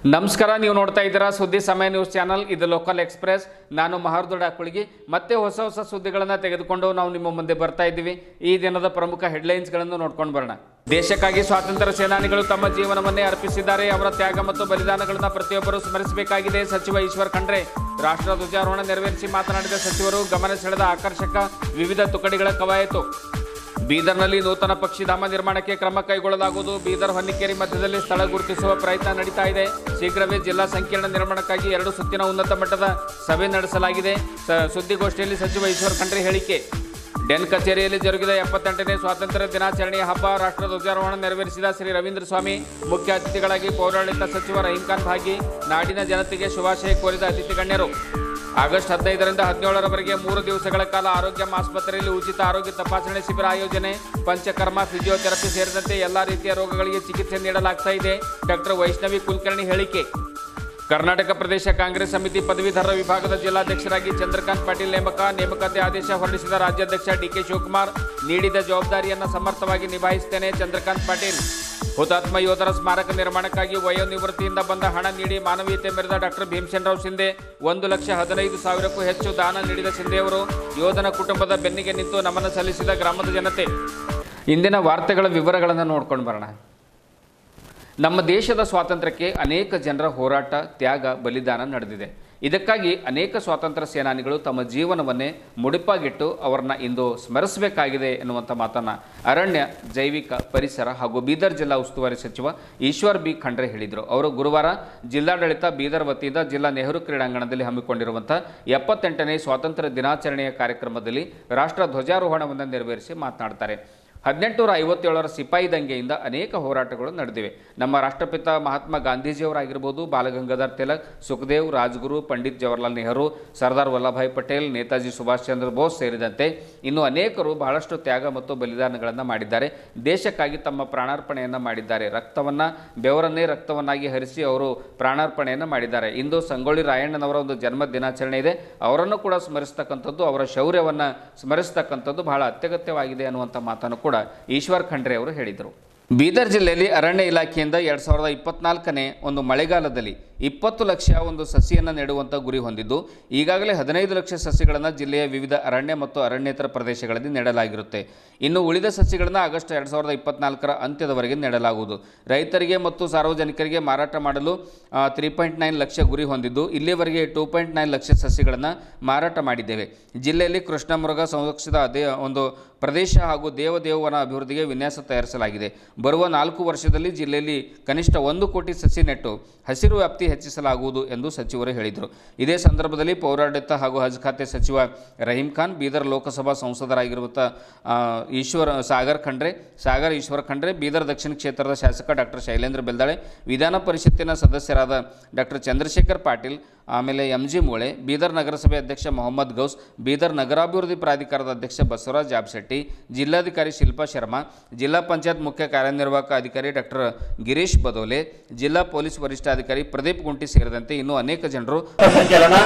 ನಮಸ್ಕಾರ ನೀವು ನೋಡ್ತಾ ಇದ್ದೀರಾ ಸುದ್ದಿ ಸಮಯ ನ್ಯೂಸ್ ಚಾನಲ್ ಇದು ಲೋಕಲ್ ಎಕ್ಸ್ಪ್ರೆಸ್ ನಾನು ಮಹಾರ್ದೊಡ ಕುಳಗಿ ಮತ್ತೆ ಹೊಸ ಹೊಸ ಸುದ್ದಿಗಳನ್ನು ತೆಗೆದುಕೊಂಡು ನಾವು ನಿಮ್ಮ ಮುಂದೆ ಬರ್ತಾ ಇದ್ದೀವಿ ಈ ದಿನದ ಪ್ರಮುಖ ಹೆಡ್ಲೈನ್ಸ್ಗಳನ್ನು ನೋಡ್ಕೊಂಡು ಬರೋಣ ದೇಶಕ್ಕಾಗಿ ಸ್ವಾತಂತ್ರ್ಯ ಸೇನಾನಿಗಳು ತಮ್ಮ ಜೀವನವನ್ನೇ ಅರ್ಪಿಸಿದ್ದಾರೆ ಅವರ ತ್ಯಾಗ ಮತ್ತು ಬಲಿದಾನಗಳನ್ನು ಪ್ರತಿಯೊಬ್ಬರು ಸ್ಮರಿಸಬೇಕಾಗಿದೆ ಸಚಿವ ಈಶ್ವರ್ ಖಂಡ್ರೆ ರಾಷ್ಟ್ರ ಧ್ವಜಾರೋಹಣ ನೆರವೇರಿಸಿ ಮಾತನಾಡಿದ ಸಚಿವರು ಗಮನ ಸೆಳೆದ ಆಕರ್ಷಕ ವಿವಿಧ ತುಕಡಿಗಳ ಕವಾಯತು ಬೀದರ್ನಲ್ಲಿ ನೂತನ ಪಕ್ಷಿಧಾಮ ನಿರ್ಮಾಣಕ್ಕೆ ಕ್ರಮ ಕೈಗೊಳ್ಳಲಾಗುವುದು ಬೀದರ್ ಹೊನ್ನಿಕೇರಿ ಮಧ್ಯದಲ್ಲಿ ಸ್ಥಳ ಗುರುತಿಸುವ ಪ್ರಯತ್ನ ನಡೀತಾ ಇದೆ ಶೀಘ್ರವೇ ಜಿಲ್ಲಾ ಸಂಕೀರ್ಣ ನಿರ್ಮಾಣಕ್ಕಾಗಿ ಎರಡು ಸುತ್ತಿನ ಉನ್ನತ ಮಟ್ಟದ ಸಭೆ ನಡೆಸಲಾಗಿದೆ ಸ- ಸುದ್ದಿಗೋಷ್ಠಿಯಲ್ಲಿ ಸಚಿವ ಈಶ್ವರ್ ಖಂಡ್ರೆ ಹೇಳಿಕೆ ಡೆನ್ ಕಚೇರಿಯಲ್ಲಿ ಜರುಗಿದ ಎಪ್ಪತ್ತೆಂಟನೇ ಸ್ವಾತಂತ್ರ್ಯ ದಿನಾಚರಣೆಯ ಹಬ್ಬ ರಾಷ್ಟ್ರ ಧ್ವಜಾರೋಹಣ ನೆರವೇರಿಸಿದ ಶ್ರೀ ರವೀಂದ್ರ ಸ್ವಾಮಿ ಮುಖ್ಯ ಅತಿಥಿಗಳಾಗಿ ಪೌರಾಡಳಿತ ಸಚಿವ ರಹೀಂ ಖಾನ್ ಭಾಗಿ ನಾಡಿನ ಜನತೆಗೆ ಶುಭಾಶಯ ಕೋರಿದ ಅತಿಥಿ ಗಣ್ಯರು ಆಗಸ್ಟ್ ಹದಿನೈದರಿಂದ ಹದಿನೇಳರವರೆಗೆ ಮೂರು ದಿವಸಗಳ ಕಾಲ ಆರೋಗ್ಯ ಆಸ್ಪತ್ರೆಯಲ್ಲಿ ಉಚಿತ ಆರೋಗ್ಯ ತಪಾಸಣೆ ಶಿಬಿರ ಆಯೋಜನೆ ಪಂಚಕರ್ಮ ಫಿಸಿಯೋಥೆರಪಿ ಸೇರಿದಂತೆ ಎಲ್ಲಾ ರೀತಿಯ ರೋಗಗಳಿಗೆ ಚಿಕಿತ್ಸೆ ನೀಡಲಾಗ್ತಾ ಇದೆ ಡಾಕ್ಟರ್ ವೈಷ್ಣವಿ ಕುಲಕರ್ಣಿ ಹೇಳಿಕೆ ಕರ್ನಾಟಕ ಪ್ರದೇಶ ಕಾಂಗ್ರೆಸ್ ಸಮಿತಿ ಪದವೀಧರ ವಿಭಾಗದ ಜಿಲ್ಲಾಧ್ಯಕ್ಷರಾಗಿ ಚಂದ್ರಕಾಂತ್ ಪಾಟೀಲ್ ನೇಮಕ ನೇಮಕಾತಿ ಆದೇಶ ಹೊರಡಿಸಿದ ರಾಜ್ಯಾಧ್ಯಕ್ಷ ಡಿಕೆ ಶಿವಕುಮಾರ್ ನೀಡಿದ ಜವಾಬ್ದಾರಿಯನ್ನು ಸಮರ್ಥವಾಗಿ ನಿಭಾಯಿಸುತ್ತೇನೆ ಚಂದ್ರಕಾಂತ್ ಪಾಟೀಲ್ ಹುತಾತ್ಮ ಯೋಧರ ಸ್ಮಾರಕ ನಿರ್ಮಾಣಕ್ಕಾಗಿ ವಯೋನಿವೃತ್ತಿಯಿಂದ ಬಂದ ಹಣ ನೀಡಿ ಮಾನವೀಯತೆ ಮೆರೆದ ಡಾಕ್ಟರ್ ಭೀಮಸೇನರಾವ್ ಶಿಂದೆ ಒಂದು ಲಕ್ಷ ಹದಿನೈದು ಸಾವಿರಕ್ಕೂ ಹೆಚ್ಚು ದಾನ ನೀಡಿದ ಶಿಂದೆಯವರು ಯೋಧನ ಕುಟುಂಬದ ಬೆನ್ನಿಗೆ ನಿಂತು ನಮನ ಸಲ್ಲಿಸಿದ ಗ್ರಾಮದ ಜನತೆ ಇಂದಿನ ವಾರ್ತೆಗಳ ವಿವರಗಳನ್ನು ನೋಡ್ಕೊಂಡು ಬರೋಣ ನಮ್ಮ ದೇಶದ ಸ್ವಾತಂತ್ರ್ಯಕ್ಕೆ ಅನೇಕ ಜನರ ಹೋರಾಟ ತ್ಯಾಗ ಬಲಿದಾನ ನಡೆದಿದೆ ಇದಕ್ಕಾಗಿ ಅನೇಕ ಸ್ವಾತಂತ್ರ್ಯ ಸೇನಾನಿಗಳು ತಮ್ಮ ಜೀವನವನ್ನೇ ಮುಡಿಪಾಗಿಟ್ಟು ಅವರನ್ನ ಇಂದು ಸ್ಮರಿಸಬೇಕಾಗಿದೆ ಎನ್ನುವಂಥ ಮಾತನ್ನು ಅರಣ್ಯ ಜೈವಿಕ ಪರಿಸರ ಹಾಗೂ ಬೀದರ್ ಜಿಲ್ಲಾ ಉಸ್ತುವಾರಿ ಸಚಿವ ಈಶ್ವರ್ ಬಿ ಖಂಡ್ರೆ ಹೇಳಿದರು ಅವರು ಗುರುವಾರ ಜಿಲ್ಲಾಡಳಿತ ಬೀದರ್ ವತಿಯಿಂದ ಜಿಲ್ಲಾ ನೆಹರು ಕ್ರೀಡಾಂಗಣದಲ್ಲಿ ಹಮ್ಮಿಕೊಂಡಿರುವಂಥ ಎಪ್ಪತ್ತೆಂಟನೇ ಸ್ವಾತಂತ್ರ್ಯ ದಿನಾಚರಣೆಯ ಕಾರ್ಯಕ್ರಮದಲ್ಲಿ ರಾಷ್ಟ್ರ ಧ್ವಜಾರೋಹಣವನ್ನು ನೆರವೇರಿಸಿ ಮಾತನಾಡ್ತಾರೆ ಹದಿನೆಂಟುನೂರ ಐವತ್ತೇಳರ ಸಿಪಾಯಿ ದಂಗೆಯಿಂದ ಅನೇಕ ಹೋರಾಟಗಳು ನಡೆದಿವೆ ನಮ್ಮ ರಾಷ್ಟ್ರಪಿತ ಮಹಾತ್ಮ ಗಾಂಧೀಜಿಯವರಾಗಿರ್ಬೋದು ಬಾಲಗಂಗಾಧರ್ ತಿಲಕ್ ಸುಖದೇವ್ ರಾಜ್ಗುರು ಪಂಡಿತ್ ಜವಾಹರ್ಲಾಲ್ ನೆಹರು ಸರ್ದಾರ್ ವಲ್ಲಭಾಯ್ ಪಟೇಲ್ ನೇತಾಜಿ ಸುಭಾಷ್ ಚಂದ್ರ ಬೋಸ್ ಸೇರಿದಂತೆ ಇನ್ನು ಅನೇಕರು ಬಹಳಷ್ಟು ತ್ಯಾಗ ಮತ್ತು ಬಲಿದಾನಗಳನ್ನು ಮಾಡಿದ್ದಾರೆ ದೇಶಕ್ಕಾಗಿ ತಮ್ಮ ಪ್ರಾಣಾರ್ಪಣೆಯನ್ನು ಮಾಡಿದ್ದಾರೆ ರಕ್ತವನ್ನು ಬೆವರನ್ನೇ ರಕ್ತವನ್ನಾಗಿ ಹರಿಸಿ ಅವರು ಪ್ರಾಣಾರ್ಪಣೆಯನ್ನು ಮಾಡಿದ್ದಾರೆ ಇಂದು ಸಂಗೊಳ್ಳಿ ರಾಯಣ್ಣನವರ ಒಂದು ಜನ್ಮ ದಿನಾಚರಣೆ ಇದೆ ಅವರನ್ನು ಕೂಡ ಸ್ಮರಿಸ್ತಕ್ಕಂಥದ್ದು ಅವರ ಶೌರ್ಯವನ್ನು ಸ್ಮರಿಸ್ತಕ್ಕಂಥದ್ದು ಬಹಳ ಅತ್ಯಗತ್ಯವಾಗಿದೆ ಅನ್ನುವಂಥ ಮಾತನ್ನು ಕೂಡ ಈಶ್ವರ್ ಖಂಡ್ರೆ ಅವರು ಹೇಳಿದರು ಬೀದರ್ ಜಿಲ್ಲೆಯಲ್ಲಿ ಅರಣ್ಯ ಇಲಾಖೆಯಿಂದ ಎರಡು ಸಾವಿರದ ಇಪ್ಪತ್ನಾಲ್ಕನೇ ಒಂದು ಮಳೆಗಾಲದಲ್ಲಿ ಇಪ್ಪತ್ತು ಲಕ್ಷ ಒಂದು ಸಸಿಯನ್ನು ನೆಡುವಂಥ ಗುರಿ ಹೊಂದಿದ್ದು ಈಗಾಗಲೇ ಹದಿನೈದು ಲಕ್ಷ ಸಸಿಗಳನ್ನು ಜಿಲ್ಲೆಯ ವಿವಿಧ ಅರಣ್ಯ ಮತ್ತು ಅರಣ್ಯೇತರ ಪ್ರದೇಶಗಳಲ್ಲಿ ನೆಡಲಾಗಿರುತ್ತೆ ಇನ್ನು ಉಳಿದ ಸಸಿಗಳನ್ನು ಆಗಸ್ಟ್ ಎರಡು ಸಾವಿರದ ಇಪ್ಪತ್ನಾಲ್ಕರ ಅಂತ್ಯದವರೆಗೆ ನೆಡಲಾಗುವುದು ರೈತರಿಗೆ ಮತ್ತು ಸಾರ್ವಜನಿಕರಿಗೆ ಮಾರಾಟ ಮಾಡಲು ತ್ರೀ ಪಾಯಿಂಟ್ ನೈನ್ ಲಕ್ಷ ಗುರಿ ಹೊಂದಿದ್ದು ಇಲ್ಲಿಯವರೆಗೆ ಟೂ ಪಾಯಿಂಟ್ ನೈನ್ ಲಕ್ಷ ಸಸಿಗಳನ್ನು ಮಾರಾಟ ಮಾಡಿದ್ದೇವೆ ಜಿಲ್ಲೆಯಲ್ಲಿ ಕೃಷ್ಣಮೃಗ ಸಂರಕ್ಷಿತ ಅದೇ ಒಂದು ಪ್ರದೇಶ ಹಾಗೂ ದೇವದೇವವನ ಅಭಿವೃದ್ಧಿಗೆ ವಿನ್ಯಾಸ ತಯಾರಿಸಲಾಗಿದೆ ಬರುವ ನಾಲ್ಕು ವರ್ಷದಲ್ಲಿ ಜಿಲ್ಲೆಯಲ್ಲಿ ಕನಿಷ್ಠ ಒಂದು ಕೋಟಿ ಸಸಿ ನೆಟ್ಟು ಹಸಿರು ವ್ಯಾಪ್ತಿ ಹೆಚ್ಚಿಸಲಾಗುವುದು ಎಂದು ಸಚಿವರು ಹೇಳಿದರು ಇದೇ ಸಂದರ್ಭದಲ್ಲಿ ಪೌರಾಡಳಿತ ಹಾಗೂ ಹಜ್ ಖಾತೆ ಸಚಿವ ರಹೀಂ ಖಾನ್ ಬೀದರ್ ಲೋಕಸಭಾ ಸಂಸದರಾಗಿರುವಂಥ ಆ, ಈಶ್ವರ ಸಾಗರ್ ಖಂಡ್ರೆ ಸಾಗರ್ ಈಶ್ವರ ಖಂಡ್ರೆ ಬೀದರ್ ದಕ್ಷಿಣ ಕ್ಷೇತ್ರದ ಶಾಸಕ ಡಾಕ್ಟರ್ ಶೈಲೇಂದ್ರ ಬೆಲ್ದಾಳೆ ವಿಧಾನ ಪರಿಷತ್ತಿನ ಸದಸ್ಯರಾದ ಡಾಕ್ಟರ್ ಚಂದ್ರಶೇಖರ್ ಪಾಟೀಲ್ ಆಮೇಲೆ ಎಂ ಜಿ ಮೂಳೆ ಬೀದರ್ ನಗರಸಭೆ ಅಧ್ಯಕ್ಷ ಮೊಹಮ್ಮದ್ ಗೌಸ್ ಬೀದರ್ ನಗರಾಭಿವೃದ್ಧಿ ಪ್ರಾಧಿಕಾರದ ಅಧ್ಯಕ್ಷ ಬಸವರಾಜ್ ಜಾಬ್ಶೆಟ್ಟಿ ಜಿಲ್ಲಾಧಿಕಾರಿ ಶಿಲ್ಪಾ ಶರ್ಮಾ ಜಿಲ್ಲಾ ಪಂಚಾಯತ್ ಮುಖ್ಯ ಕಾರ್ಯನಿರ್ವಾಹಕ ಅಧಿಕಾರಿ ಡಾಕ್ಟರ್ ಗಿರೀಶ್ ಬದೋಲೆ ಜಿಲ್ಲಾ ಪೊಲೀಸ್ ವರಿಷ್ಠಾಧಿಕಾರಿ ಪ್ರದೀಪ್ ಗುಂಟಿ ಸೇರಿದಂತೆ ಇನ್ನೂ ಅನೇಕ ಜನರು ಸಂಚಲನ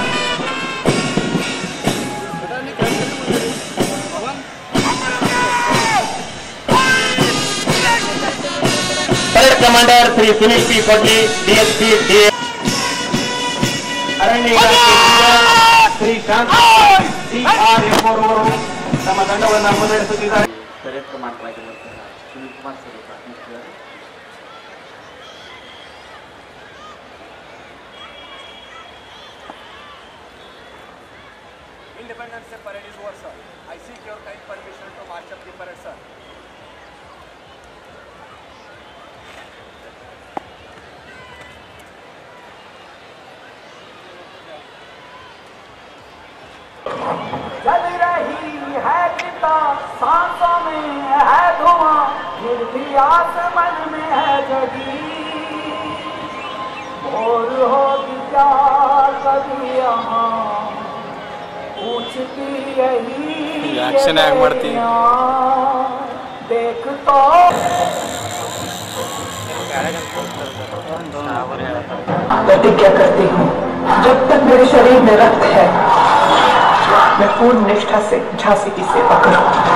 parade commander Shri Sunil P Kodli DSP D ಅರಣ್ಯ ಇಲಾಖೆಯಿಂದ Shri Shanta C R M ಅವರು ತಮ್ಮ ತಂಡವನ್ನು ಮುನ್ನಡೆಸುತ್ತಿದ್ದಾರೆ Independence Day parade is over, sir. I seek your kind permission to march up the parade, sir. चल रही है चिता सांसों में है धुआं फिर भी आसमान में है जगी और होगी क्या कभी यहाँ पूछती यही Action ये act ಮಾಡ್ತಿ. बेड़ियाँ। देख तो प्रतिज्ञा करती हूँ जब तक मेरे शरीर में रक्त है मैं पूर्ण निष्ठा से झांसी की सेवा करूंगी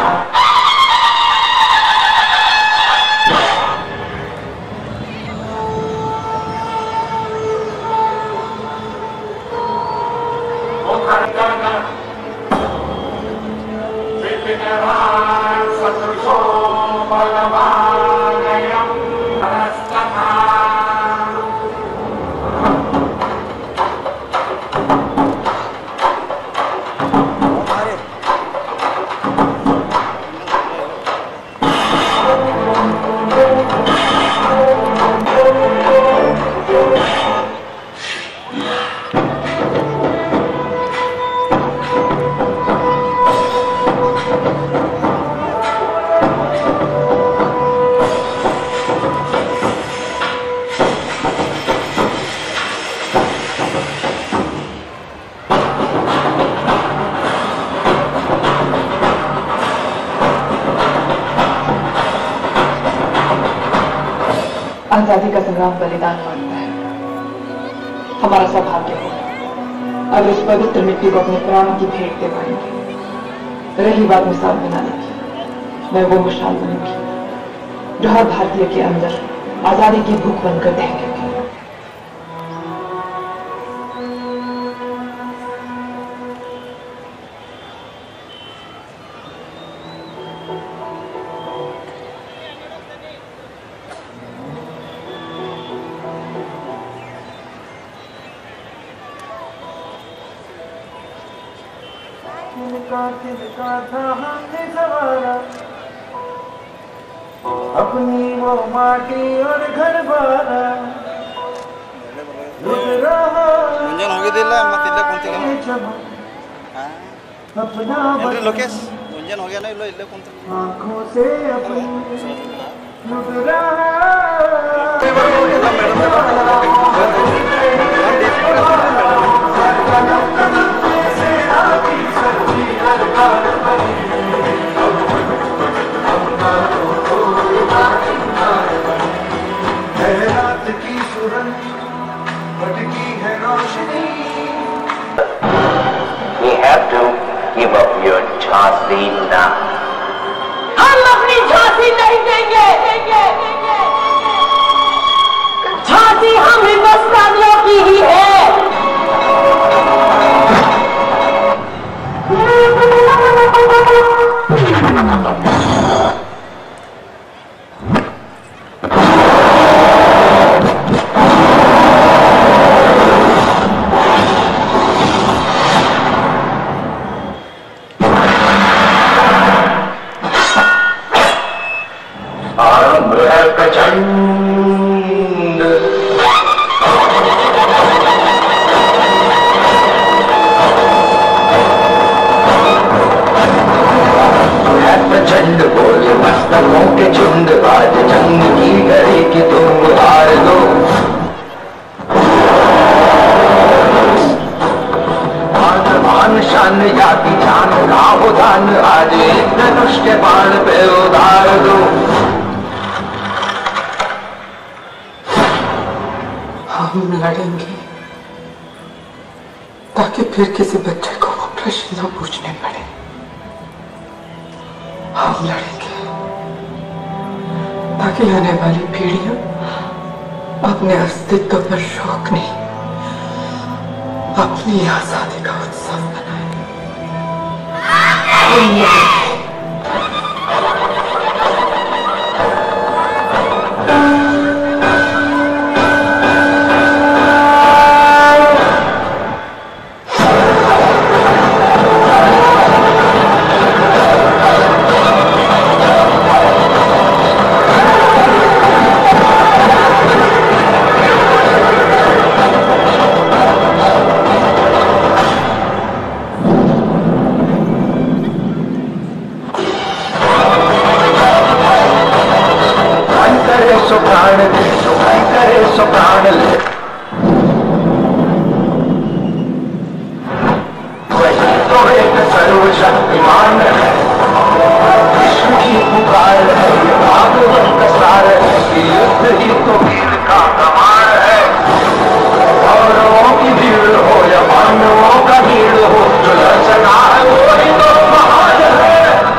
आजादी का संग्राम बलिदान मांगता है हमारा सौभाग्य हो अब इस पवित्र मिट्टी को अपने प्राणों की भेंट दे पाएंगे रही बात मिसाल बनाने की मैं वो मिसाल बनूंगी जो हर भारतीय के अंदर आजादी की भूख बनकर दहकेगी तिनका तिनका था हमने सवारा अपनी वो माटी और घर बारा लुट रहा ಮುಂಜಾನೆ ಹೋಗಿದ್ದಿಲ್ಲ ಮತ್ತೆ ಇಲ್ಲೇ ಕುಂತಿಲ್ಲ ये चमक अपना ಏನ್ರಿ बदन ಲೋಕೇಶ್ ಮುಂಜಾನೆ ಹೋಗ್ಯಾನ ಇಲ್ಲ ಇಲ್ಲೇ ಕುಂತ आंखों से अपनी लुट रहा है रात की सुरंग भटकी है रोशनी You have to give up your Jhansi now. हम अपनी झांसी नहीं देंगे झांसी हम हिंदुस्तानियों की ही है आरंभ है प्रचंड है प्रचंड बोले मस्तकों के झुंड आज जंग की घड़ी की तुम हार दो मान मान शान जाति जान का हो दान आज एक धनुष के बाण पे उधार दो हम लड़ेंगे ताकि फिर किसी बच्चे को वो प्रश्न न पूछने पड़े हम लड़ेंगे ताकि आने वाली पीढ़ियां अपने अस्तित्व पर शोक नहीं अपनी आजादी का उत्सव मनाए हम लड़ेंगे मन करे सो प्राण दे सो मन करे सो प्राण ले वही तो एक सर्वशक्तिमान है विश्व की पुकार है ये भागवत सार है कि युद्ध ही तो वीर का प्रमाण है कौरवों की भीड़ हो या पांडवों का भीड़ हो जो लड़ सका है वो ही तो महान है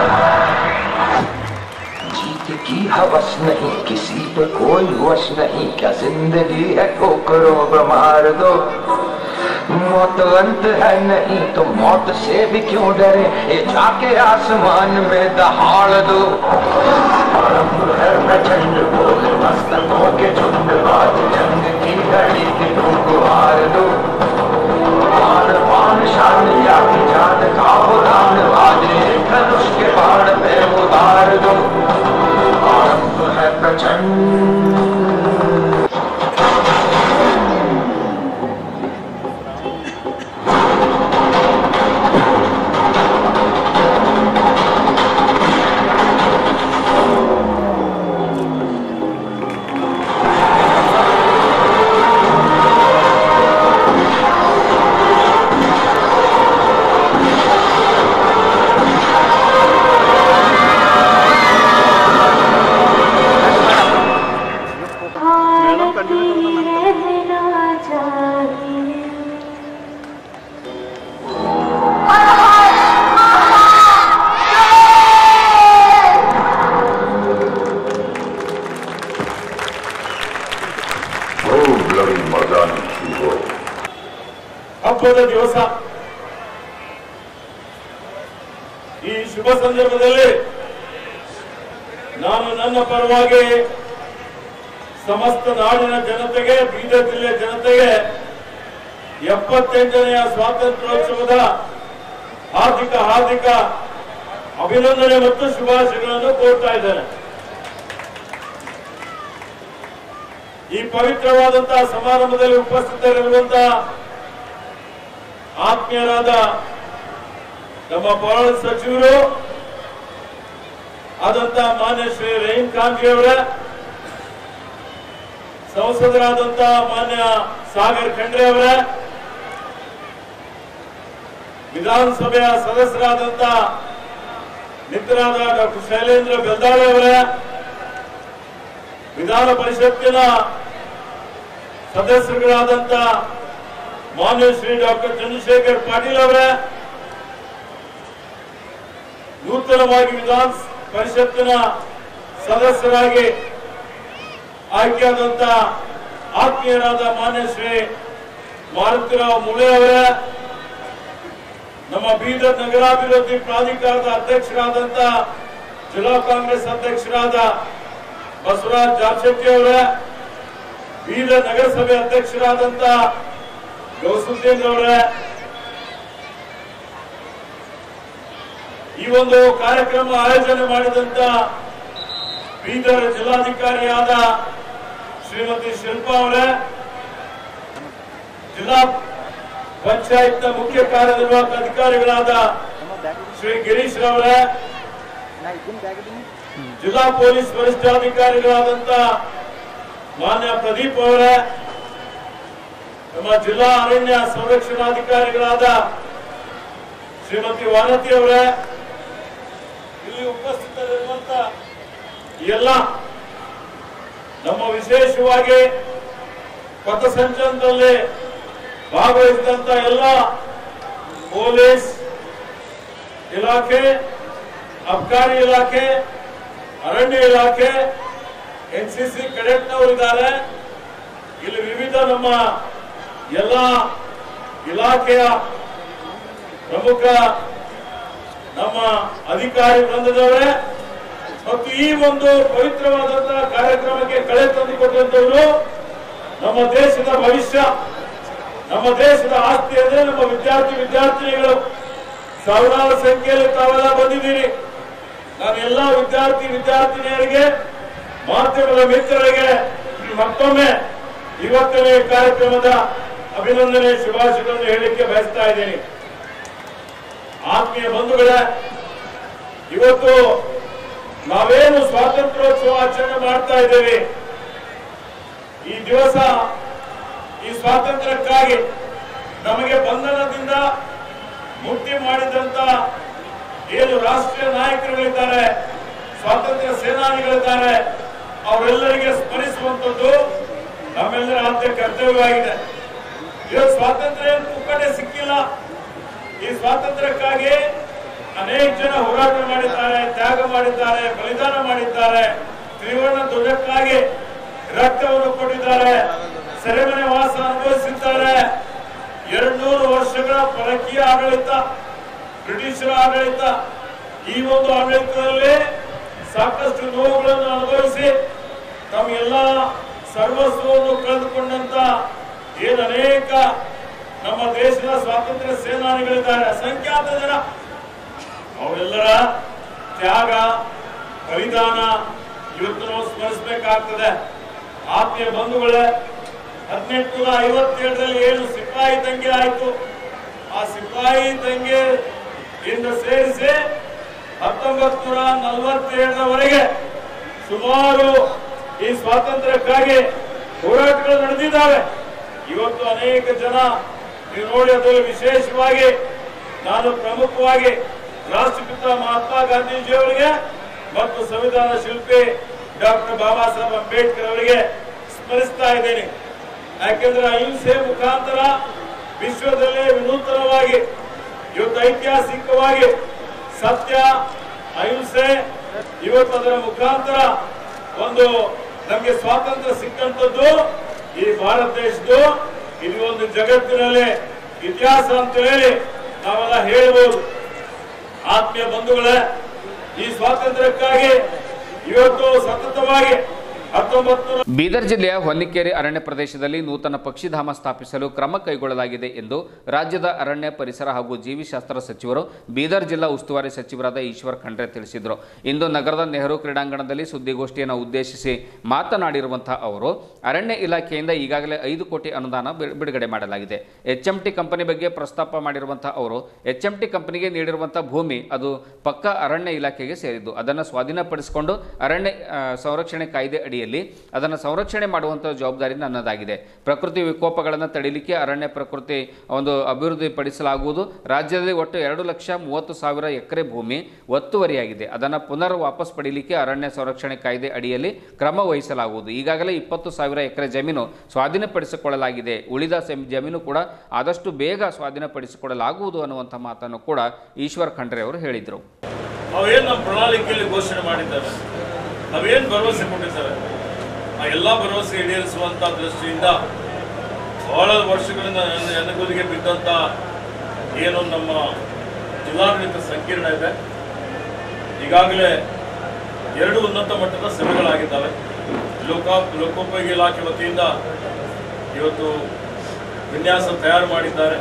जीत की हवस नहीं किसी पे कोई वश नहीं क्या जिंदगी है ठोकरों पे मार दो मौत अंत है नहीं तो मौत से भी क्यों डरे ये जाके आसमान में दहाड़ दो आरंभ है प्रचंड बोल मस्तकों के झुंड आज जंग की घड़ी की तुमको हार दो पान पान शान या की जात का ದಿವಸ ಈ ಶುಭ ಸಂದರ್ಭದಲ್ಲಿ ನಾನು ನನ್ನ ಪರವಾಗಿ ಸಮಸ್ತ ನಾಡಿನ ಜನತೆಗೆ ಬೀದರ್ ಜಿಲ್ಲೆ ಜನತೆಗೆ ಎಪ್ಪತ್ತೆಂಟನೆಯ ಸ್ವಾತಂತ್ರ್ಯೋತ್ಸವದ ಹಾರ್ದಿಕ ಹಾರ್ದಿಕ ಅಭಿನಂದನೆ ಮತ್ತು ಶುಭಾಶಯಗಳನ್ನು ಕೋರ್ತಾ ಇದ್ದೇನೆ ಈ ಪವಿತ್ರವಾದಂತಹ ಸಮಾರಂಭದಲ್ಲಿ ಉಪಸ್ಥಿತರಿರುವಂತಹ ಆತ್ಮೀಯರಾದ ನಮ್ಮ ಪೌರ ಸಚಿವರು ಆದಂತ ಮಾನ್ಯ ಶ್ರೀ ರಹೀಂ ಖಾನ್ಜಿ ಅವರ ಸಂಸದರಾದಂತ ಮಾನ್ಯ ಸಾಗರ್ ಖಂಡ್ರೆ ಅವರ ವಿಧಾನಸಭೆಯ ಸದಸ್ಯರಾದಂತ ಮಿತ್ರರಾದ ಡಾಕ್ಟರ್ ಶೈಲೇಂದ್ರ ಬೆಲ್ದಾಳೆ ಅವರ ವಿಧಾನ ಪರಿಷತ್ತಿನ ಸದಸ್ಯರುಗಳಾದಂತ ಮಾನ್ಯ ಶ್ರೀ ಡಾಕ್ಟರ್ ಚಂದ್ರಶೇಖರ್ ಪಾಟೀಲ್ ಅವರ ನೂತನವಾಗಿ ವಿಧಾನ ಪರಿಷತ್ತಿನ ಸದಸ್ಯರಾಗಿ ಆಯ್ಕೆಯಾದಂತ ಆತ್ಮೀಯರಾದ ಮಾನ್ಯ ಶ್ರೀ ಮಾರುತಿರಾವ್ ಮುಳೆ ಅವರ ನಮ್ಮ ಬೀದರ್ ನಗರಾಭಿವೃದ್ಧಿ ಪ್ರಾಧಿಕಾರದ ಅಧ್ಯಕ್ಷರಾದಂತ ಜಿಲ್ಲಾ ಕಾಂಗ್ರೆಸ್ ಅಧ್ಯಕ್ಷರಾದ ಬಸವರಾಜ್ ಜಾರ್ಶೆಟ್ಟಿ ಅವರ ಬೀದರ್ ನಗರಸಭೆ ಅಧ್ಯಕ್ಷರಾದಂತ ಗೌಸುದ್ದೀನ್ ಅವರ ಈ ಒಂದು ಕಾರ್ಯಕ್ರಮ ಆಯೋಜನೆ ಮಾಡಿದಂತ ಬೀದರ್ ಜಿಲ್ಲಾಧಿಕಾರಿಯಾದ ಶ್ರೀಮತಿ ಶಿಲ್ಪಾ ಅವರ ಜಿಲ್ಲಾ ಪಂಚಾಯತ್ ಮುಖ್ಯ ಕಾರ್ಯನಿರ್ವಾಹಕ ಅಧಿಕಾರಿಗಳಾದ ಶ್ರೀ ಗಿರೀಶ್ ರವರ ಜಿಲ್ಲಾ ಪೊಲೀಸ್ ವರಿಷ್ಠಾಧಿಕಾರಿಗಳಾದಂತ ಮಾನ್ಯ ಪ್ರದೀಪ್ ಅವರ ನಮ್ಮ ಜಿಲ್ಲಾ ಅರಣ್ಯ ಸಂರಕ್ಷಣಾಧಿಕಾರಿಗಳಾದ ಶ್ರೀಮತಿ ವಾನತಿ ಅವರ ಇಲ್ಲಿ ಉಪಸ್ಥಿತರಿರುವಂತ ಎಲ್ಲ ನಮ್ಮ ವಿಶೇಷವಾಗಿ ಪಥಸಂಚಲನದಲ್ಲಿ ಭಾಗವಹಿಸಿದಂತ ಎಲ್ಲ ಪೊಲೀಸ್ ಇಲಾಖೆ ಅಬ್ಕಾರಿ ಇಲಾಖೆ ಅರಣ್ಯ ಇಲಾಖೆ ಎನ್ಸಿಸಿ ಕೆಡೆಟ್ನವರಿದ್ದಾರೆ ಇಲ್ಲಿ ವಿವಿಧ ನಮ್ಮ ಎಲ್ಲ ಇಲಾಖೆಯ ಪ್ರಮುಖ ನಮ್ಮ ಅಧಿಕಾರಿ ವೃಂದದವರೇ ಮತ್ತು ಈ ಒಂದು ಪವಿತ್ರವಾದಂತಹ ಕಾರ್ಯಕ್ರಮಕ್ಕೆ ಕಳೆ ತಂದುಕೊಟ್ಟಂತವರು ನಮ್ಮ ದೇಶದ ಭವಿಷ್ಯ ನಮ್ಮ ದೇಶದ ಆಸ್ತಿ ಅಂದ್ರೆ ನಮ್ಮ ವಿದ್ಯಾರ್ಥಿ ವಿದ್ಯಾರ್ಥಿನಿಗಳು ಸಾವಿರಾರು ಸಂಖ್ಯೆಯಲ್ಲಿ ತಾವೆಲ್ಲ ಬಂದಿದ್ದೀರಿ ನಾನು ಎಲ್ಲ ವಿದ್ಯಾರ್ಥಿ ವಿದ್ಯಾರ್ಥಿನಿಯರಿಗೆ ಮಾಧ್ಯಮದ ಮಿತ್ರರಿಗೆ ಮತ್ತೊಮ್ಮೆ ಇವತ್ತಿನ ಈ ಕಾರ್ಯಕ್ರಮದ ಅಭಿನಂದನೆ ಶುಭಾಶಯಗಳನ್ನು ಹೇಳಲಿಕ್ಕೆ ಬಯಸ್ತಾ ಇದ್ದೀನಿ ಆತ್ಮೀಯ ಬಂಧುಗಳೇ ಇವತ್ತು ನಾವೇನು ಸ್ವಾತಂತ್ರ್ಯೋತ್ಸವ ಆಚರಣೆ ಮಾಡ್ತಾ ಇದ್ದೇವೆ ಈ ದಿವಸ ಈ ಸ್ವಾತಂತ್ರ್ಯಕ್ಕಾಗಿ ನಮಗೆ ಬಂಧನದಿಂದ ಮುಕ್ತಿ ಮಾಡಿದಂತ ಏನು ರಾಷ್ಟ್ರೀಯ ನಾಯಕರುಗಳಿದ್ದಾರೆ ಸ್ವಾತಂತ್ರ್ಯ ಸೇನಾನಿಗಳಿದ್ದಾರೆ ಅವರೆಲ್ಲರಿಗೆ ಸ್ಮರಿಸುವಂತದ್ದು ನಮ್ಮೆಲ್ಲರ ಆದ್ಯ ಕರ್ತವ್ಯವಾಗಿದೆ ಇವತ್ತು ಸ್ವಾತಂತ್ರ್ಯ ಏನು ಪುಕ್ಕಟೆ ಸಿಕ್ಕಿಲ್ಲ ಈ ಸ್ವಾತಂತ್ರ್ಯಕ್ಕಾಗಿ ಅನೇಕ ಜನ ಹೋರಾಟ ಮಾಡಿದ್ದಾರೆ ತ್ಯಾಗ ಮಾಡಿದ್ದಾರೆ ಬಲಿದಾನ ಮಾಡಿದ್ದಾರೆ ತ್ರಿವರ್ಣ ಧ್ವಜಕ್ಕಾಗಿ ರಕ್ತವನ್ನು ಕೊಟ್ಟಿದ್ದಾರೆ ಸೆರೆಮನೆ ವಾಸ ಅನುಭವಿಸಿದ್ದಾರೆ ಎರಡ್ನೂರು ವರ್ಷಗಳ ಪರಕೀಯ ಆಡಳಿತ ಬ್ರಿಟಿಷರ ಆಡಳಿತ ಈ ಒಂದು ಆಡಳಿತದಲ್ಲಿ ಸಾಕಷ್ಟು ನೋವುಗಳನ್ನು ಅನುಭವಿಸಿ ತಮ್ಮ ಎಲ್ಲ ಸರ್ವಸ್ವವನ್ನು ಕಳೆದುಕೊಂಡಂತ ಏನು ಅನೇಕ ನಮ್ಮ ದೇಶದ ಸ್ವಾತಂತ್ರ್ಯ ಸೇನಾನಿಗಳಿದ್ದಾರೆ ಅಸಂಖ್ಯಾತ ಜನ ಅವರೆಲ್ಲರ ತ್ಯಾಗ ಬಲಿದಾನ ಇವತ್ತು ನಾವು ಸ್ಮರಿಸಬೇಕಾಗ್ತದೆ ಆತ್ಮೀಯ ಬಂಧುಗಳೇ ಹದಿನೆಂಟು ನೂರ ಐವತ್ತೇಳರಲ್ಲಿ ಏನು ಸಿಪಾಯಿ ದಂಗೆ ಆಯಿತು ಆ ಸಿಪಾಯಿ ದಂಗೆ ಇಂದ ಸೇರಿಸಿ ಹತ್ತೊಂಬತ್ತು ನೂರ ನಲವತ್ತೇಳರವರೆಗೆ ಸುಮಾರು ಈ ಸ್ವಾತಂತ್ರ್ಯಕ್ಕಾಗಿ ಹೋರಾಟಗಳು ನಡೆದಿದ್ದಾವೆ ಇವತ್ತು ಅನೇಕ ಜನ ನೀವು ನೋಡಿ ಅದರಲ್ಲಿ ವಿಶೇಷವಾಗಿ ನಾನು ಪ್ರಮುಖವಾಗಿ ರಾಷ್ಟ್ರಪಿತ ಮಹಾತ್ಮ ಗಾಂಧೀಜಿಯವರಿಗೆ ಮತ್ತು ಸಂವಿಧಾನ ಶಿಲ್ಪಿ ಡಾಕ್ಟರ್ ಬಾಬಾ ಸಾಹೇಬ್ ಅಂಬೇಡ್ಕರ್ ಅವರಿಗೆ ಸ್ಮರಿಸ್ತಾ ಇದ್ದೇನೆ ಯಾಕೆಂದ್ರೆ ಅಹಿಂಸೆ ಮುಖಾಂತರ ವಿಶ್ವದಲ್ಲೇ ವಿನೂತನವಾಗಿ ಇವತ್ತು ಐತಿಹಾಸಿಕವಾಗಿ ಸತ್ಯ ಅಹಿಂಸೆ ಇವತ್ತು ಅದರ ಮುಖಾಂತರ ಒಂದು ನಮಗೆ ಸ್ವಾತಂತ್ರ್ಯ ಸಿಕ್ಕಂತದ್ದು ಈ ಭಾರತ ದೇಶದ್ದು ಇದು ಒಂದು ಜಗತ್ತಿನಲ್ಲಿ ಇತಿಹಾಸ ಅಂತ ಹೇಳಿ ನಾವೆಲ್ಲ ಹೇಳ್ಬೋದು ಆತ್ಮೀಯ ಬಂಧುಗಳೇ ಈ ಸ್ವಾತಂತ್ರ್ಯಕ್ಕಾಗಿ ಇವತ್ತು ಸತತವಾಗಿ ಹತ್ತೊಂಬತ್ತು ಬೀದರ್ ಜಿಲ್ಲೆಯ ಹೊನ್ನಿಕೇರಿ ಅರಣ್ಯ ಪ್ರದೇಶದಲ್ಲಿ ನೂತನ ಪಕ್ಷಿಧಾಮ ಸ್ಥಾಪಿಸಲು ಕ್ರಮ ಕೈಗೊಳ್ಳಲಾಗಿದೆ ಎಂದು ರಾಜ್ಯದ ಅರಣ್ಯ ಪರಿಸರ ಹಾಗೂ ಜೀವಿಶಾಸ್ತ್ರ ಸಚಿವರು ಬೀದರ್ ಜಿಲ್ಲಾ ಉಸ್ತುವಾರಿ ಸಚಿವರಾದ ಈಶ್ವರ್ ಖಂಡ್ರೆ ತಿಳಿಸಿದರು ಇಂದು ನಗರದ ನೆಹರು ಕ್ರೀಡಾಂಗಣದಲ್ಲಿ ಸುದ್ದಿಗೋಷ್ಠಿಯನ್ನು ಉದ್ದೇಶಿಸಿ ಮಾತನಾಡಿರುವಂತಹ ಅವರು ಅರಣ್ಯ ಇಲಾಖೆಯಿಂದ ಈಗಾಗಲೇ ಐದು ಕೋಟಿ ಅನುದಾನ ಬಿ- ಬಿಡುಗಡೆ ಮಾಡಲಾಗಿದೆ ಎಚ್ ಎಂ ಟಿ ಕಂಪನಿ ಬಗ್ಗೆ ಪ್ರಸ್ತಾಪ ಮಾಡಿರುವಂತಹ ಅವರು ಎಚ್ ಎಂ ಟಿ ಕಂಪನಿಗೆ ನೀಡಿರುವಂತಹ ಭೂಮಿ ಅದು ಪಕ್ಕ ಅರಣ್ಯ ಇಲಾಖೆಗೆ ಸೇರಿದ್ದು ಅದನ್ನು ಸ್ವಾಧೀನಪಡಿಸಿಕೊಂಡು ಅರಣ್ಯ ಆ, ಸಂರಕ್ಷಣೆ ಕಾಯ್ದೆ ಅಡಿಯಲ್ಲಿ ಅದನ್ನು ಸಂರಕ್ಷಣೆ ಮಾಡುವಂಥ ಜವಾಬ್ದಾರಿ ನನ್ನದಾಗಿದೆ ಪ್ರಕೃತಿ ವಿಕೋಪಗಳನ್ನು ತಡಿಲಿಕ್ಕೆ ಅರಣ್ಯ ಪ್ರಕೃತಿ ಒಂದು ಅಭಿವೃದ್ಧಿ ಪಡಿಸಲಾಗುವುದು ರಾಜ್ಯದಲ್ಲಿ ಒಟ್ಟು ಎರಡು ಲಕ್ಷ ಮೂವತ್ತು ಸಾವಿರ ಎಕರೆ ಭೂಮಿ ಒತ್ತುವರಿಯಾಗಿದೆ ಅದನ್ನು ಪುನರ್ ವಾಪಸ್ ಪಡೀಲಿಕ್ಕೆ ಅರಣ್ಯ ಸಂರಕ್ಷಣೆ ಕಾಯ್ದೆ ಅಡಿಯಲ್ಲಿ ಕ್ರಮ ವಹಿಸಲಾಗುವುದು ಈಗಾಗಲೇ ಇಪ್ಪತ್ತು ಸಾವಿರ ಎಕರೆ ಜಮೀನು ಸ್ವಾಧೀನಪಡಿಸಿಕೊಳ್ಳಲಾಗಿದೆ ಉಳಿದ ಸೆಮ್- ಜಮೀನು ಕೂಡ ಆದಷ್ಟು ಬೇಗ ಸ್ವಾಧೀನಪಡಿಸಿಕೊಳ್ಳಲಾಗುವುದು ಅನ್ನುವಂಥ ಮಾತನ್ನು ಕೂಡ ಈಶ್ವರ್ ಖಂಡ್ರೆ ಅವರು ಹೇಳಿದರು ಅವೇನು ನಮ್ಮ ಪ್ರಣಾಳಿಕೆಯಲ್ಲಿ ಘೋಷಣೆ ಮಾಡಿದ್ದಾರೆ ನಾವೇನು ಭರವಸೆ ಕೊಟ್ಟಿದ್ದಾರೆ ಆ ಎಲ್ಲ ಭರವಸೆ ಈಡೇರಿಸುವಂತ ದೃಷ್ಟಿಯಿಂದ ಬಹಳ ವರ್ಷಗಳಿಂದ ನನ್ನ ನೆನಗುದಿಗೆ ಬಿದ್ದಂತ ಏನು ನಮ್ಮ ಜಿಲ್ಲಾಡಳಿತ ಸಂಕೀರ್ಣ ಇದೆ ಈಗಾಗಲೇ ಎರಡು ಉನ್ನತ ಮಟ್ಟದ ಸಭೆಗಳಾಗಿದ್ದಾವೆ ಲೋಕ ಲೋಕೋಪಯೋಗಿ ಇಲಾಖೆ ವತಿಯಿಂದ ಇವತ್ತು ವಿನ್ಯಾಸ ತಯಾರು ಮಾಡಿದ್ದಾರೆ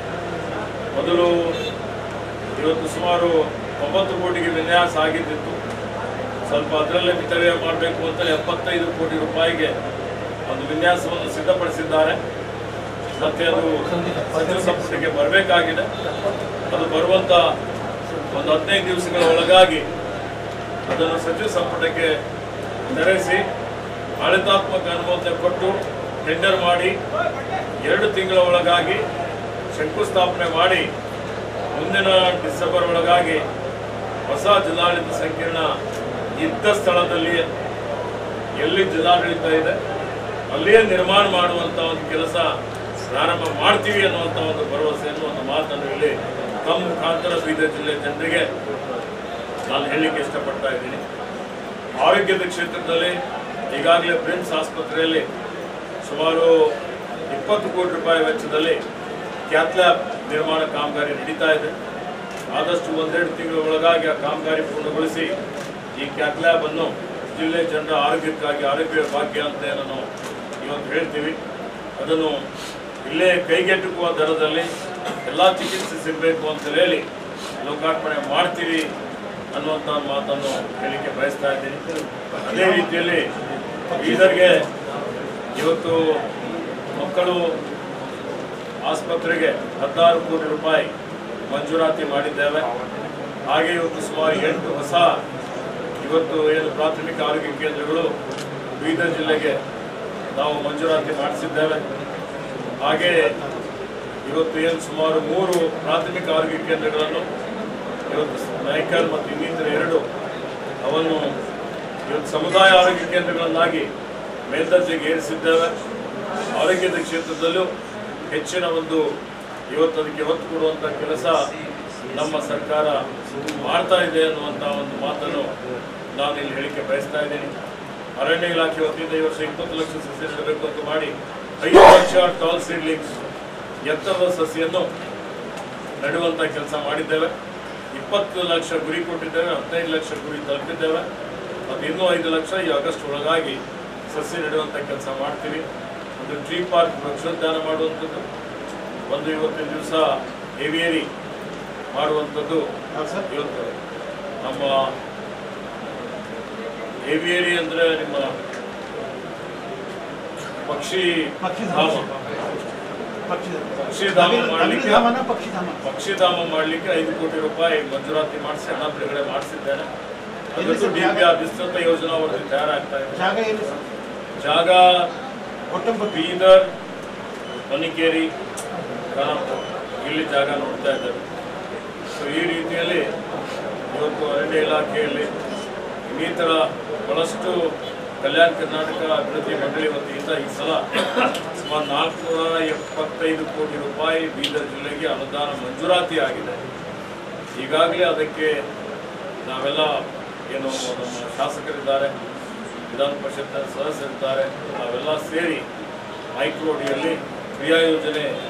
ಮೊದಲು ಇವತ್ತು ಸುಮಾರು ಒಂಬತ್ತು ಕೋಟಿಗೆ ವಿನ್ಯಾಸ ಆಗಿದ್ದಿತ್ತು ಸ್ವಲ್ಪ ಅದರಲ್ಲೇ ವಿತರಣೆ ಮಾಡಬೇಕು ಅಂತಲೇ ಎಪ್ಪತ್ತೈದು ಕೋಟಿ ರೂಪಾಯಿಗೆ ಒಂದು ವಿನ್ಯಾಸವನ್ನು ಸಿದ್ಧಪಡಿಸಿದ್ದಾರೆ ಮತ್ತೆ ಅದು ಸಚಿವ ಸಂಪುಟಕ್ಕೆ ಬರಬೇಕಾಗಿದೆ ಅದು ಬರುವಂತ ಒಂದು ಹದಿನೈದು ದಿವಸಗಳ ಒಳಗಾಗಿ ಅದನ್ನು ಸಚಿವ ಸಂಪುಟಕ್ಕೆ ತರಿಸಿ ಆಡಳಿತಾತ್ಮಕ ಅನುಮೋದನೆ ಕೊಟ್ಟು ಟೆಂಡರ್ ಮಾಡಿ ಎರಡು ತಿಂಗಳ ಒಳಗಾಗಿ ಶಂಕುಸ್ಥಾಪನೆ ಮಾಡಿ ಮುಂದಿನ ಡಿಸೆಂಬರ್ ಒಳಗಾಗಿ ಹೊಸ ಜಿಲ್ಲಾಡಳಿತ ಸಂಕೀರ್ಣ ಇದ್ದ ಸ್ಥಳದಲ್ಲಿ ಎಲ್ಲಿ ಜಿಲ್ಲಾಡಳಿತ ಇದೆ ಅಲ್ಲಿಯೇ ನಿರ್ಮಾಣ ಮಾಡುವಂತ ಒಂದು ಕೆಲಸ ಪ್ರಾರಂಭ ಮಾಡ್ತೀವಿ ಅನ್ನುವಂಥ ಒಂದು ಭರವಸೆಯನ್ನು ಒಂದು ಮಾತನ್ನು ಇಲ್ಲಿ ತಮ್ಮ ಮುಖಾಂತರ ಬೀದರ್ ಜಿಲ್ಲೆ ಜನರಿಗೆ ನಾನು ಹೇಳಲಿಕ್ಕೆ ಇಷ್ಟಪಡ್ತಾ ಇದ್ದೀನಿ ಆರೋಗ್ಯದ ಕ್ಷೇತ್ರದಲ್ಲಿ ಈಗಾಗಲೇ ಪ್ರಿಮ್ಸ್ ಆಸ್ಪತ್ರೆಯಲ್ಲಿ ಸುಮಾರು ಇಪ್ಪತ್ತು ಕೋಟಿ ರೂಪಾಯಿ ವೆಚ್ಚದಲ್ಲಿ ಕ್ಯಾಥ್ಲ್ಯಾಬ್ ನಿರ್ಮಾಣ ಕಾಮಗಾರಿ ನಡೀತಾ ಇದೆ ಆದಷ್ಟು ಒಂದೆರಡು ತಿಂಗಳ ಒಳಗಾಗಿ ಆ ಕಾಮಗಾರಿ ಪೂರ್ಣಗೊಳಿಸಿ ಈ ಕ್ಯಾಥ್ಲ್ಯಾಬ್ ಅನ್ನು ಜಿಲ್ಲೆ ಜನರ ಆರೋಗ್ಯಕ್ಕಾಗಿ ಆರೋಗ್ಯ ಭಾಗ್ಯ ಅಂತ ಏನನ್ನು ಇವತ್ತು ಹೇಳ್ತೀವಿ ಅದನ್ನು ಇಲ್ಲೇ ಕೈಗೆಟುಕುವ ದರದಲ್ಲಿ ಎಲ್ಲ ಚಿಕಿತ್ಸೆ ಸಿಗಬೇಕು ಅಂತ ಹೇಳಿ ಲೋಕಾರ್ಪಣೆ ಮಾಡ್ತೀವಿ ಅನ್ನುವಂಥ ಮಾತನ್ನು ಹೇಳಿಕೆ ಬಯಸ್ತಾ ಇದ್ದೀನಿ ಅದೇ ರೀತಿಯಲ್ಲಿ ಬೀದರ್ಗೆ ಇವತ್ತು ಮಕ್ಕಳು ಆಸ್ಪತ್ರೆಗೆ ಹದಿನಾರು ಕೋಟಿ ರೂಪಾಯಿ ಮಂಜೂರಾತಿ ಮಾಡಿದ್ದೇವೆ ಹಾಗೆ ಇವತ್ತು ಸುಮಾರು ಎಂಟು ಹೊಸ ಇವತ್ತು ಏನು ಪ್ರಾಥಮಿಕ ಆರೋಗ್ಯ ಕೇಂದ್ರಗಳು ಬೀದರ್ ಜಿಲ್ಲೆಗೆ ನಾವು ಮಂಜೂರಾತಿ ಮಾಡಿಸಿದ್ದೇವೆ ಹಾಗೆ ಇವತ್ತು ಏನು ಸುಮಾರು ಮೂರು ಪ್ರಾಥಮಿಕ ಆರೋಗ್ಯ ಕೇಂದ್ರಗಳನ್ನು ಇವತ್ತು ನಾಯ್ಕಲ್ ಮತ್ತು ಇನ್ನಿತರ ಎರಡು ಅವನ್ನು ಇವತ್ತು ಸಮುದಾಯ ಆರೋಗ್ಯ ಕೇಂದ್ರಗಳನ್ನಾಗಿ ಮೇಲ್ದರ್ಜೆಗೆ ಏರಿಸಿದ್ದೇವೆ ಆರೋಗ್ಯದ ಕ್ಷೇತ್ರದಲ್ಲೂ ಹೆಚ್ಚಿನ ಒಂದು ಇವತ್ತು ಅದಕ್ಕೆ ಒತ್ತು ಕೊಡುವಂಥ ಕೆಲಸ ನಮ್ಮ ಸರ್ಕಾರ ಮಾಡ್ತಾ ಇದೆ ಅನ್ನುವಂಥ ಒಂದು ಮಾತನ್ನು ನಾನು ಇಲ್ಲಿ ಹೇಳಿಕೆ ಬಯಸ್ತಾ ಇದ್ದೀನಿ ಅರಣ್ಯ ಇಲಾಖೆ ವತಿಯಿಂದ ಈ ವರ್ಷ ಇಪ್ಪತ್ತು ಲಕ್ಷ ಸಸ್ಯ ನೆಡಬೇಕು ಅಂತ ಮಾಡಿ ಐದು ಲಕ್ಷ ಟಾಲ್ ಸೀಡ್ಲಿಂಗ್ಸ್ ಎತ್ತರದ ಸಸಿಯನ್ನು ನೆಡುವಂಥ ಕೆಲಸ ಮಾಡಿದ್ದೇವೆ ಇಪ್ಪತ್ತು ಲಕ್ಷ ಗುರಿ ಕೊಟ್ಟಿದ್ದೇವೆ ಹದಿನೈದು ಲಕ್ಷ ಗುರಿ ತಲುಪಿದ್ದೇವೆ ಮತ್ತು ಇನ್ನೂ ಐದು ಲಕ್ಷ ಈ ಆಗಸ್ಟ್ ಒಳಗಾಗಿ ಸಸಿ ನೆಡುವಂಥ ಕೆಲಸ ಮಾಡ್ತೀವಿ ಒಂದು ಟ್ರೀ ಪಾರ್ಕ್ ವೃಕ್ಷೋದ್ಯಾನ ಮಾಡುವಂಥದ್ದು ಒಂದು ಇವತ್ತಿನ ದಿವಸ ಏವಿಯರಿ ಮಾಡುವಂಥದ್ದು ಇವತ್ತು ನಮ್ಮ ಏವಿಯರಿ ಅಂದರೆ ನಿಮ್ಮ ಪಕ್ಷಿ ಧಾಮ ಪಕ್ಷಿಧಾಮ ಮಾಡಲಿಕ್ಕೆ ಪಕ್ಷಿಧಾಮ ಮಾಡಲಿಕ್ಕೆ ಐದು ಕೋಟಿ ರೂಪಾಯಿ ಮಂಜೂರಾತಿ ಮಾಡಿಸಿ ಹಣ ಬಿಡುಗಡೆ ಮಾಡಿಸಿದ್ದೇನೆ ಅದರದ್ದು ದಿವ್ಯ ವಿಸ್ತೃತ ಯೋಜನಾ ವರದಿ ತಯಾರಾಗ್ತಾ ಇದೆ ಜಾಗ ಎಲ್ಲಿ ಸರ್ ಜಾಗ ಬೀದರ್ ಮನಿಕೇರಿ ಖಾನಾಪುರ ಇಲ್ಲಿ ಜಾಗ ನೋಡ್ತಾ ಇದ್ದಾರೆ ಸೊ ಈ ರೀತಿಯಲ್ಲಿ ಇವತ್ತು ಅರಣ್ಯ ಇಲಾಖೆಯಲ್ಲಿ ಇನ್ನಿತರ ಬಹಳಷ್ಟು ಕಲ್ಯಾಣ ಕರ್ನಾಟಕ ಅಭಿವೃದ್ಧಿ ಮಂಡಳಿ ವತಿಯಿಂದ ಈ ಸಲ ಸುಮಾರು ನಾಲ್ಕುನೂರ ಎಪ್ಪತ್ತೈದು ಕೋಟಿ ರೂಪಾಯಿ ಬೀದರ್ ಜಿಲ್ಲೆಗೆ ಅನುದಾನ ಮಂಜೂರಾತಿ ಆಗಿದೆ ಈಗಾಗಲೇ ಅದಕ್ಕೆ ನಾವೆಲ್ಲ ಏನು ನಮ್ಮ ಶಾಸಕರಿದ್ದಾರೆ ವಿಧಾನ ಪರಿಷತ್ನ ಸದಸ್ಯರಿದ್ದಾರೆ ನಾವೆಲ್ಲ ಸೇರಿ ಮೈಕ್ರೋಡಿಯಲ್ಲಿ ಕ್ರಿಯಾ ಯೋಜನೆ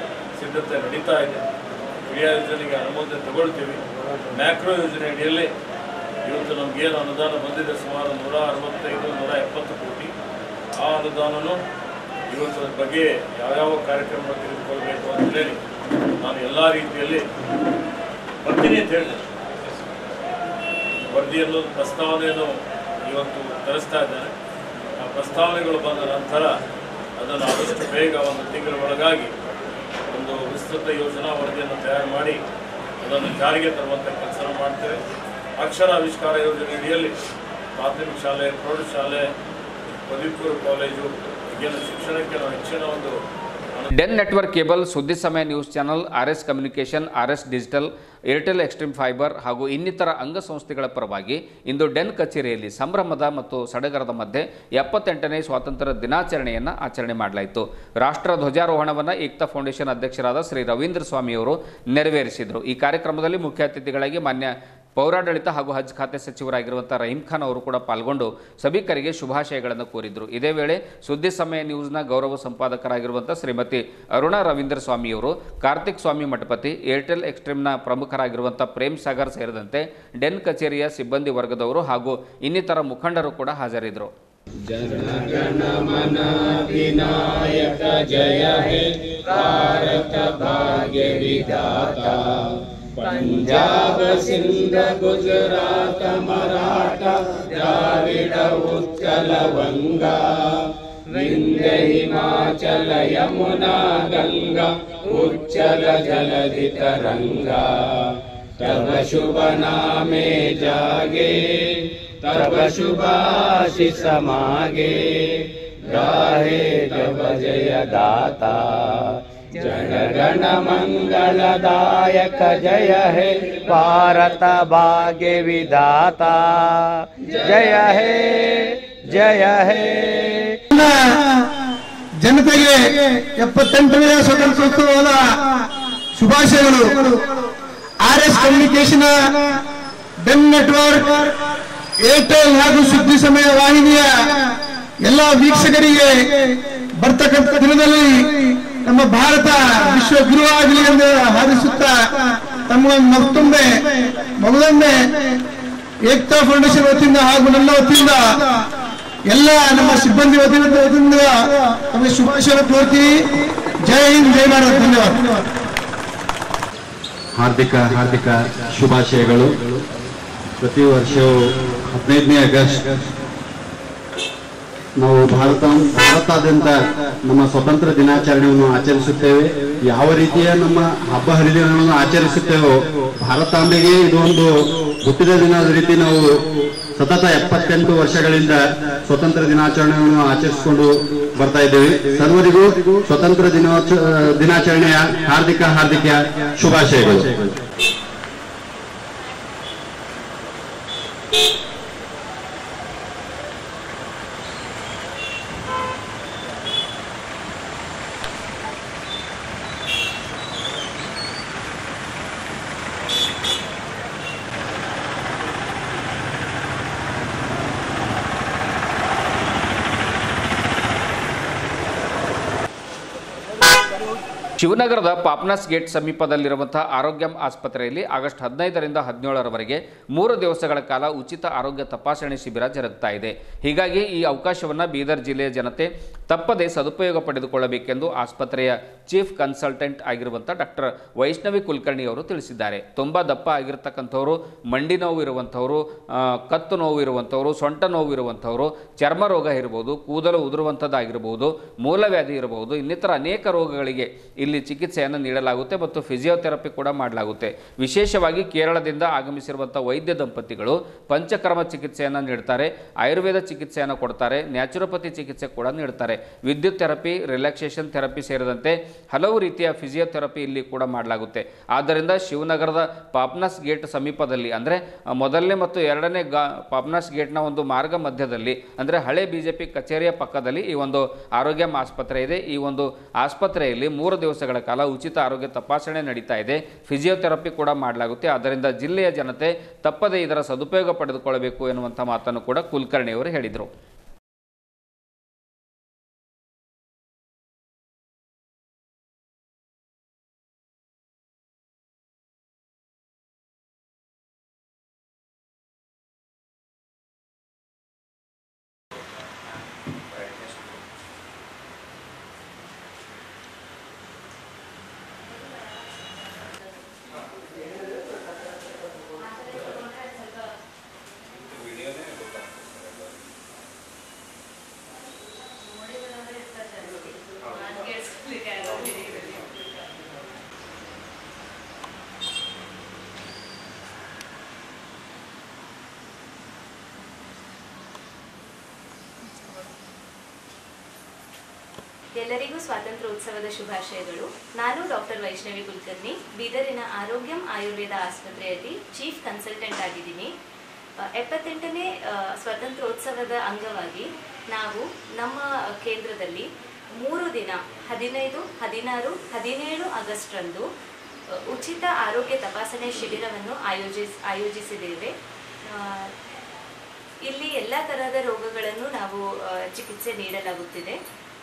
ಸಿದ್ಧತೆ ನಡೀತಾ ಇದೆ ಕ್ರಿಯಾ ಯೋಜನೆಗೆ ಅನುಮೋದನೆ ತಗೊಳ್ತೀವಿ ಮ್ಯಾಕ್ರೋ ಯೋಜನೆ ಅಡಿಯಲ್ಲಿ ಇವತ್ತು ನಮಗೇನು ಅನುದಾನ ಬಂದಿದೆ ಸುಮಾರು ನೂರ ಅರವತ್ತೈದು ನೂರ ಎಪ್ಪತ್ತು ಕೋಟಿ ಆ ಅನುದಾನನೂ ಇವತ್ತು ಅದ್ರ ಬಗ್ಗೆ ಯಾವ್ಯಾವ ಕಾರ್ಯಕ್ರಮ ತೆಗೆದುಕೊಳ್ಬೇಕು ಅಂತೇಳಿ ನಾನು ಎಲ್ಲ ರೀತಿಯಲ್ಲಿ ಬರ್ತೀನಿ ಅಂತ ಹೇಳಿದೆ ವರದಿಯನ್ನು ಪ್ರಸ್ತಾವನೆಯನ್ನು ಇವತ್ತು ತರಿಸ್ತಾ ಇದ್ದಾರೆ ಆ ಪ್ರಸ್ತಾವನೆಗಳು ಬಂದ ನಂತರ ಅದನ್ನು ಆದಷ್ಟು ಬೇಗ ಒಂದು ತಿಂಗಳ ಒಳಗಾಗಿ ಒಂದು ವಿಸ್ತೃತ ಯೋಜನಾ ವರದಿಯನ್ನು ತಯಾರು ಮಾಡಿ ಅದನ್ನು ಜಾರಿಗೆ ತರುವಂಥ ಕೆಲಸ ಮಾಡ್ತೇವೆ ಅಕ್ಷರ ಆವಿಷ್ಕಾರ ಯೋಜನೆ ಅಡಿಯಲ್ಲಿ ಪ್ರಾಥಮಿಕ ಶಾಲೆ ಪ್ರೌಢಶಾಲೆ ಪದವಿ ಪೂರ್ವ ಕಾಲೇಜು ಈಗಿನ ಶಿಕ್ಷಣಕ್ಕೆ ನಾವು ಹೆಚ್ಚಿನ ಒಂದು ಡೆನ್ ನೆಟ್ವರ್ಕ್ ಕೇಬಲ್ ಸುದ್ದಿ ಸಮಯ news channel R S communication R S digital Airtel Xtreme fibre ಹಾಗೂ ಇನ್ನಿತರ ಅಂಗಸಂಸ್ಥೆಗಳ ಪರವಾಗಿ ಇಂದು ಡೆನ್ ಕಚೇರಿಯಲ್ಲಿ ಸಂಭ್ರಮದ ಮತ್ತು ಸಡಗರದ ಮಧ್ಯೆ ಎಪ್ಪತ್ತೆಂಟನೇ ಸ್ವಾತಂತ್ರ್ಯ ದಿನಾಚರಣೆಯನ್ನು ಆಚರಣೆ ಮಾಡಲಾಯಿತು ರಾಷ್ಟ್ರ ಧ್ವಜಾರೋಹಣವನ್ನು ಏಕ್ತಾ ಫೌಂಡೇಶನ್ ಅಧ್ಯಕ್ಷರಾದ ಶ್ರೀ ರವೀಂದ್ರ ಸ್ವಾಮಿಯವರು ನೆರವೇರಿಸಿದರು ಈ ಕಾರ್ಯಕ್ರಮದಲ್ಲಿ ಮುಖ್ಯ ಅತಿಥಿಗಳಾಗಿ ಮಾನ್ಯ ಪೌರಾಡಳಿತ ಹಾಗೂ ಹಜ್ ಖಾತೆ ಸಚಿವರಾಗಿರುವಂಥ ರಹೀಂ ಖಾನ್ ಅವರು ಕೂಡ ಪಾಲ್ಗೊಂಡು ಸಭಿಕರಿಗೆ ಶುಭಾಶಯಗಳನ್ನು ಕೋರಿದರು ಇದೇ ವೇಳೆ ಸುದ್ದಿ ಸಮಯ ನ್ಯೂಸ್ನ ಗೌರವ ಸಂಪಾದಕರಾಗಿರುವಂಥ ಶ್ರೀಮತಿ ಅರುಣಾ ರವೀಂದ್ರ ಸ್ವಾಮಿಯವರು ಕಾರ್ತಿಕ್ ಸ್ವಾಮಿ ಮಠಪತಿ ಏರ್ಟೆಲ್ ಎಕ್ಸ್ಟ್ರೀಮ್ನ ಪ್ರಮುಖರಾಗಿರುವಂಥ ಪ್ರೇಮ್ ಸಾಗರ್ ಸೇರಿದಂತೆ ಡೆನ್ ಕಚೇರಿಯ ಸಿಬ್ಬಂದಿ ವರ್ಗದವರು ಹಾಗೂ ಇನ್ನಿತರ ಮುಖಂಡರು ಕೂಡ ಹಾಜರಿದ್ದರು विनायक जय हे भारत भाग्य विधाता पंजाब सिंध गुजरात मराठा द्राविड उत्कल गंगा विंध्य हिमाचल यमुना गंगा उच्चल जलधि तरंगा तब शुभ नामे जागे तब शुभाशिष मागे गाहे तब जय दाता जन गण मंगलदायक जय हे भारत भाग्य विधाता जय हे जय हे ಜನತೆಗೆ ಎಪ್ಪತ್ತೆಂಟನೆಯ ಸ್ವತಂತ್ರೋತ್ಸವದ ಶುಭಾಶಯಗಳು R S communication Ben network Airtel ಹಾಗೂ ಸುದ್ದಿ ಸಮಯ ವಾಹಿನಿಯ ಎಲ್ಲ ವೀಕ್ಷಕರಿಗೆ ಬರ್ತಕ್ಕಂಥ ದಿನದಲ್ಲಿ ನಮ್ಮ ಭಾರತ ವಿಶ್ವ ಗುರುವಾಗಲಿ ಎಂದು ಹಾರೈಸುತ್ತಾ ತಮ್ಮ ಮತ್ತೊಮ್ಮೆ ಮೊದಲೊಮ್ಮೆ ಏಕ್ತಾ ಫೌಂಡೇಶನ್ ವತಿಯಿಂದ ಹಾಗೂ ನನ್ನ ವತಿಯಿಂದ ಎಲ್ಲ ನಮ್ಮ ಸಿಬ್ಬಂದಿ ವತಿಯಿಂದ ವತಿಯಿಂದ ನಮಗೆ ಶುಭಾಶಯ ಕೋರ್ತೀವಿ ಜೈ ಹಿಂದ್ ಜೈ ಭಾರತ್ ಧನ್ಯವಾದ ಹಾರ್ದಿಕ ಹಾರ್ದಿಕ ಶುಭಾಶಯಗಳು ಪ್ರತಿ ವರ್ಷವೂ ಹದಿನೈದನೇ ಆಗಸ್ಟ್ ನಾವು ಭಾರತ ಭಾರತಾದ್ಯಂತ ನಮ್ಮ ಸ್ವತಂತ್ರ ದಿನಾಚರಣೆಯನ್ನು ಆಚರಿಸುತ್ತೇವೆ ಯಾವ ರೀತಿಯ ನಮ್ಮ ಹಬ್ಬ ಹರಿದಿನಗಳನ್ನು ಆಚರಿಸುತ್ತೇವೋ ಭಾರತಾಂಬೆಗೆ ಇದು ಒಂದು ಹುಟ್ಟಿದ ದಿನದ ರೀತಿ ನಾವು ಸತತ ಎಪ್ಪತ್ತೆಂಟು ವರ್ಷಗಳಿಂದ ಸ್ವತಂತ್ರ ದಿನಾಚರಣೆಯನ್ನು ಆಚರಿಸಿಕೊಂಡು ಬರ್ತಾ ಇದ್ದೇವೆ ಸರ್ವರಿಗೂ ಸ್ವತಂತ್ರ ದಿನಾಚ ದಿನಾಚರಣೆಯ ಹಾರ್ದಿಕ ಹಾರ್ದಿಕ ಶುಭಾಶಯಗಳು ಶಿವನಗರದ ಪಾಪ್ನಾಸ್ ಗೇಟ್ ಸಮೀಪದಲ್ಲಿರುವಂತಹ ಆರೋಗ್ಯಂ ಆಸ್ಪತ್ರೆಯಲ್ಲಿ ಆಗಸ್ಟ್ ಹದಿನೈದರಿಂದ ಹದಿನೇಳರವರೆಗೆ ಮೂರು ದಿವಸಗಳ ಕಾಲ ಉಚಿತ ಆರೋಗ್ಯ ತಪಾಸಣೆ ಶಿಬಿರ ಜರುಗ್ತಾ ಇದೆ ಹೀಗಾಗಿ ಈ ಅವಕಾಶವನ್ನು ಬೀದರ್ ಜಿಲ್ಲೆಯ ಜನತೆ ತಪ್ಪದೆ ಸದುಪಯೋಗ ಪಡೆದುಕೊಳ್ಳಬೇಕೆಂದು ಆಸ್ಪತ್ರೆಯ ಚೀಫ್ ಕನ್ಸಲ್ಟೆಂಟ್ ಆಗಿರುವಂಥ ಡಾಕ್ಟರ್ ವೈಷ್ಣವಿ ಕುಲಕರ್ಣಿ ಅವರು ತಿಳಿಸಿದ್ದಾರೆ ತುಂಬ ದಪ್ಪ ಆಗಿರ್ತಕ್ಕಂಥವರು ಮಂಡಿ ನೋವು ಇರುವಂಥವರು ಆ, ಕತ್ತು ನೋವು ಇರುವಂಥವರು ಸೊಂಟ ನೋವು ಇರುವಂಥವರು ಚರ್ಮ ರೋಗ ಇರಬಹುದು ಕೂದಲು ಉದುರುವಂಥದ್ದಾಗಿರಬಹುದು ಮೂಲವ್ಯಾಧಿ ಇರಬಹುದು ಇನ್ನಿತರ ಅನೇಕ ರೋಗಗಳಿಗೆ ಇಲ್ಲಿ ಚಿಕಿತ್ಸೆಯನ್ನು ನೀಡಲಾಗುತ್ತೆ ಮತ್ತು ಫಿಸಿಯೋಥೆರಪಿ ಕೂಡ ಮಾಡಲಾಗುತ್ತೆ ವಿಶೇಷವಾಗಿ ಕೇರಳದಿಂದ ಆಗಮಿಸಿರುವಂಥ ವೈದ್ಯ ದಂಪತಿಗಳು ಪಂಚಕರ್ಮ ಚಿಕಿತ್ಸೆಯನ್ನು ನೀಡ್ತಾರೆ ಆಯುರ್ವೇದ ಚಿಕಿತ್ಸೆಯನ್ನು ಕೊಡ್ತಾರೆ ನ್ಯಾಚುರೋಪತಿ ಚಿಕಿತ್ಸೆ ಕೂಡ ನೀಡ್ತಾರೆ ವಿದ್ಯುತ್ ಥೆರಪಿ ರಿಲ್ಯಾಕ್ಸೇಷನ್ ಥೆರಪಿ ಸೇರಿದಂತೆ ಹಲವು ರೀತಿಯ ಫಿಸಿಯೋಥೆರಪಿ ಇಲ್ಲಿ ಕೂಡ ಮಾಡಲಾಗುತ್ತೆ ಆದ್ದರಿಂದ ಶಿವನಗರದ ಪಾಪ್ನಾಸ್ ಗೇಟ್ ಸಮೀಪದಲ್ಲಿ ಅಂದರೆ ಮೊದಲನೇ ಮತ್ತು ಎರಡನೇ ಗಾ ಪಾಪ್ನಾಸ್ ಗೇಟ್ನ ಒಂದು ಮಾರ್ಗ ಮಧ್ಯದಲ್ಲಿ ಅಂದರೆ ಹಳೆ ಬಿ ಜೆ ಪಿ ಕಚೇರಿಯ ಪಕ್ಕದಲ್ಲಿ ಈ ಒಂದು ಆರೋಗ್ಯ ಆಸ್ಪತ್ರೆ ಇದೆ ಈ ಒಂದು ಆಸ್ಪತ್ರೆಯಲ್ಲಿ ಮೂರು ದಿವಸಗಳ ಕಾಲ ಉಚಿತ ಆರೋಗ್ಯ ತಪಾಸಣೆ ನಡೀತಾ ಇದೆ ಫಿಸಿಯೋಥೆರಪಿ ಕೂಡ ಮಾಡಲಾಗುತ್ತೆ ಆದ್ದರಿಂದ ಜಿಲ್ಲೆಯ ಜನತೆ ತಪ್ಪದೇ ಇದರ ಸದುಪಯೋಗ ಪಡೆದುಕೊಳ್ಳಬೇಕು ಎನ್ನುವಂಥ ಮಾತನ್ನು ಕೂಡ ಕುಲಕರ್ಣಿಯವರು ಹೇಳಿದರು ಎಲ್ಲರಿಗೂ ಸ್ವಾತಂತ್ರ್ಯೋತ್ಸವದ ಶುಭಾಶಯಗಳು ನಾನು ಡಾಕ್ಟರ್ ವೈಷ್ಣವಿ ಕುಲಕರ್ಣಿ ಬೀದರಿನ ಆರೋಗ್ಯಂ ಆಯುರ್ವೇದ ಆಸ್ಪತ್ರೆಯಲ್ಲಿ ಚೀಫ್ ಕನ್ಸಲ್ಟೆಂಟ್ ಆಗಿದ್ದೀನಿ ಅ, ಎಪ್ಪತ್ತೆಂಟನೇ ಅ, ಸ್ವಾತಂತ್ರ್ಯೋತ್ಸವದ ಅಂಗವಾಗಿ ನಾವು ನಮ್ಮ ಕೇಂದ್ರದಲ್ಲಿ ಮೂರು ದಿನ ಹದಿನೈದು ಹದಿನಾರು ಹದಿನೇಳು ಆಗಸ್ಟ್ರಂದು ಅ, ಉಚಿತ ಆರೋಗ್ಯ ತಪಾಸಣೆ ಶಿಬಿರವನ್ನು ಆಯೋಜಿಸ್ ಆಯೋಜಿಸಿದ್ದೇವೆ ಆ, ಇಲ್ಲಿ ಎಲ್ಲ ತರಹದ ರೋಗಗಳನ್ನು ನಾವು ಆ, ಚಿಕಿತ್ಸೆ ನೀಡಲಾಗುತ್ತಿದೆ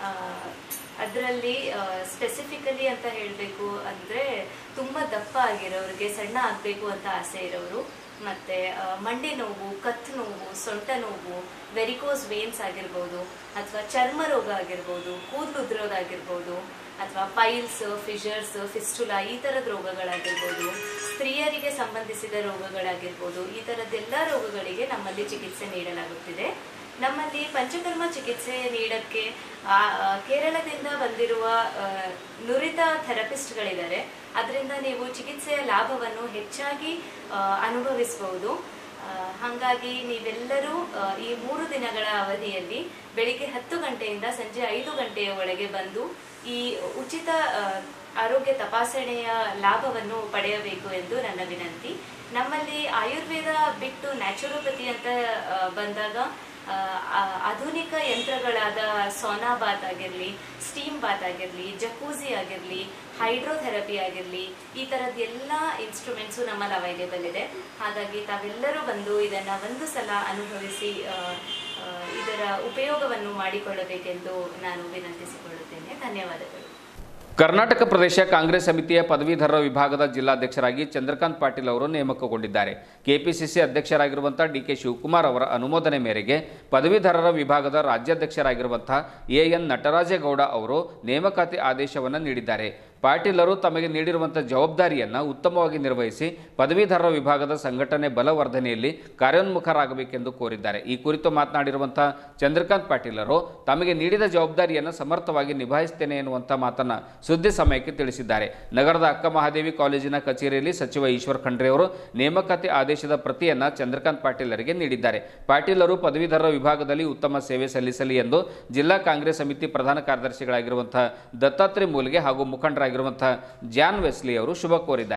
ಅದರಲ್ಲಿ ಸ್ಪೆಸಿಫಿಕಲಿ ಅಂತ ಹೇಳಬೇಕು ಅಂದರೆ ತುಂಬ ದಪ್ಪ ಆಗಿರೋರಿಗೆ ಸಣ್ಣ ಆಗಬೇಕು ಅಂತ ಆಸೆ ಇರೋರು ಮತ್ತು ಮಂಡಿ ನೋವು ಕತ್ತು ನೋವು ಸೊಂಟ ನೋವು ವೆರಿಕೋಸ್ ವೇನ್ಸ್ ಆಗಿರ್ಬೋದು ಅಥವಾ ಚರ್ಮ ರೋಗ ಆಗಿರ್ಬೋದು ಕೂದಲು ಉದುರೋದಾಗಿರ್ಬೋದು ಅಥವಾ ಪೈಲ್ಸ್ ಫಿಶರ್ಸ್ ಫಿಸ್ಟುಲಾ ಈ ಥರದ ರೋಗಗಳಾಗಿರ್ಬೋದು ಸ್ತ್ರೀಯರಿಗೆ ಸಂಬಂಧಿಸಿದ ರೋಗಗಳಾಗಿರ್ಬೋದು ಈ ಥರದ್ದೆಲ್ಲ ರೋಗಗಳಿಗೆ ನಮ್ಮಲ್ಲಿ ಚಿಕಿತ್ಸೆ ನೀಡಲಾಗುತ್ತಿದೆ ನಮ್ಮಲ್ಲಿ ಪಂಚಕರ್ಮ ಚಿಕಿತ್ಸೆ ನೀಡಕ್ಕೆ ಆ, ಆ, ಕೇರಳದಿಂದ ಬಂದಿರುವ ಆ, ನುರಿತ ಥೆರಪಿಸ್ಟ್ಗಳಿದ್ದಾರೆ ಅದರಿಂದ ನೀವು ಚಿಕಿತ್ಸೆಯ ಲಾಭವನ್ನು ಹೆಚ್ಚಾಗಿ ಆ, ಅನುಭವಿಸಬಹುದು ಆ, ಹಾಗಾಗಿ ನೀವೆಲ್ಲರೂ ಆ, ಈ ಮೂರು ದಿನಗಳ ಅವಧಿಯಲ್ಲಿ ಬೆಳಿಗ್ಗೆ ಹತ್ತು ಗಂಟೆಯಿಂದ ಸಂಜೆ ಐದು ಗಂಟೆಯ ಒಳಗೆ ಬಂದು ಈ ಉಚಿತ ಆ, ಆರೋಗ್ಯ ತಪಾಸಣೆಯ ಲಾಭವನ್ನು ಪಡೆಯಬೇಕು ಎಂದು ನನ್ನ ವಿನಂತಿ ನಮ್ಮಲ್ಲಿ ಆಯುರ್ವೇದ ಬಿಟ್ಟು ನ್ಯಾಚುರೋಪತಿ ಅಂತ ಆ, ಬಂದಾಗ ಆ, ಆ- ಆಧುನಿಕ ಯಂತ್ರಗಳಾದ ಸೋನಾ ಬಾತ್ ಆಗಿರಲಿ ಸ್ಟೀಮ್ ಬಾತ್ ಆಗಿರಲಿ ಜಕೂಸಿ ಆಗಿರಲಿ ಹೈಡ್ರೋಥೆರಪಿ ಆಗಿರಲಿ ಈ ಥರದ್ದು ಎಲ್ಲ ಇನ್ಸ್ಟ್ರೂಮೆಂಟ್ಸು ನಮ್ಮಲ್ಲಿ ಅವೈಲೇಬಲ್ ಇದೆ ಹಾಗಾಗಿ ತಾವೆಲ್ಲರೂ ಬಂದು ಇದನ್ನು ಒಂದು ಸಲ ಅನುಭವಿಸಿ ಆ, ಆ, ಇದರ ಉಪಯೋಗವನ್ನು ಮಾಡಿಕೊಳ್ಳಬೇಕೆಂದು ನಾನು ವಿನಂತಿಸಿಕೊಳ್ಳುತ್ತೇನೆ ಧನ್ಯವಾದಗಳು ಕರ್ನಾಟಕ ಪ್ರದೇಶ ಕಾಂಗ್ರೆಸ್ ಸಮಿತಿಯ ಪದವೀಧರ ವಿಭಾಗದ ಜಿಲ್ಲಾಧ್ಯಕ್ಷರಾಗಿ ಚಂದ್ರಕಾಂತ್ ಪಾಟೀಲ್ ಅವರು ನೇಮಕಗೊಂಡಿದ್ದಾರೆ ಕೆಪಿಸಿಸಿ ಅಧ್ಯಕ್ಷರಾಗಿರುವಂಥ ಡಿ ಕೆ ಶಿವಕುಮಾರ್ ಅವರ ಅನುಮೋದನೆ ಮೇರೆಗೆ ಪದವೀಧರರ ವಿಭಾಗದ ರಾಜ್ಯಾಧ್ಯಕ್ಷರಾಗಿರುವಂಥ ಎ ಎನ್ ನಟರಾಜೇಗೌಡ ಅವರು ನೇಮಕಾತಿ ಆದೇಶವನ್ನು ನೀಡಿದ್ದಾರೆ ಪಾಟೀಲರು ತಮಗೆ ನೀಡಿರುವಂಥ ಜವಾಬ್ದಾರಿಯನ್ನು ಉತ್ತಮವಾಗಿ ನಿರ್ವಹಿಸಿ ಪದವೀಧರರ ವಿಭಾಗದ ಸಂಘಟನೆ ಬಲವರ್ಧನೆಯಲ್ಲಿ ಕಾರ್ಯೋನ್ಮುಖರಾಗಬೇಕೆಂದು ಕೋರಿದ್ದಾರೆ ಈ ಕುರಿತು ಮಾತನಾಡಿರುವಂಥ ಚಂದ್ರಕಾಂತ್ ಪಾಟೀಲರು ತಮಗೆ ನೀಡಿದ ಜವಾಬ್ದಾರಿಯನ್ನು ಸಮರ್ಥವಾಗಿ ನಿಭಾಯಿಸ್ತೇನೆ ಎನ್ನುವಂಥ ಮಾತನ್ನು ಸುದ್ದಿ ಸಮಯಕ್ಕೆ ತಿಳಿಸಿದ್ದಾರೆ ನಗರದ ಅಕ್ಕ ಮಹಾದೇವಿ ಕಾಲೇಜಿನ ಕಚೇರಿಯಲ್ಲಿ ಸಚಿವ ಈಶ್ವರ್ ಖಂಡ್ರೆ ಅವರು ನೇಮಕಾತಿ ಆದೇಶದ ಪ್ರತಿಯನ್ನು ಚಂದ್ರಕಾಂತ್ ಪಾಟೀಲರಿಗೆ ನೀಡಿದ್ದಾರೆ ಪಾಟೀಲರು ಪದವೀಧರರ ವಿಭಾಗದಲ್ಲಿ ಉತ್ತಮ ಸೇವೆ ಸಲ್ಲಿಸಲಿ ಎಂದು ಜಿಲ್ಲಾ ಕಾಂಗ್ರೆಸ್ ಸಮಿತಿ ಪ್ರಧಾನ ಕಾರ್ಯದರ್ಶಿಗಳಾಗಿರುವಂತಹ ದತ್ತಾತ್ರೇಯ ಮೂಲಿಗೆ ಹಾಗೂ ಮುಖಂಡರಾಗಿರುವಂತಹ ಜಾನ್ ವೆಸ್ಲಿ ಅವರು ಶುಭ ಕೋರಿದ್ದಾರೆ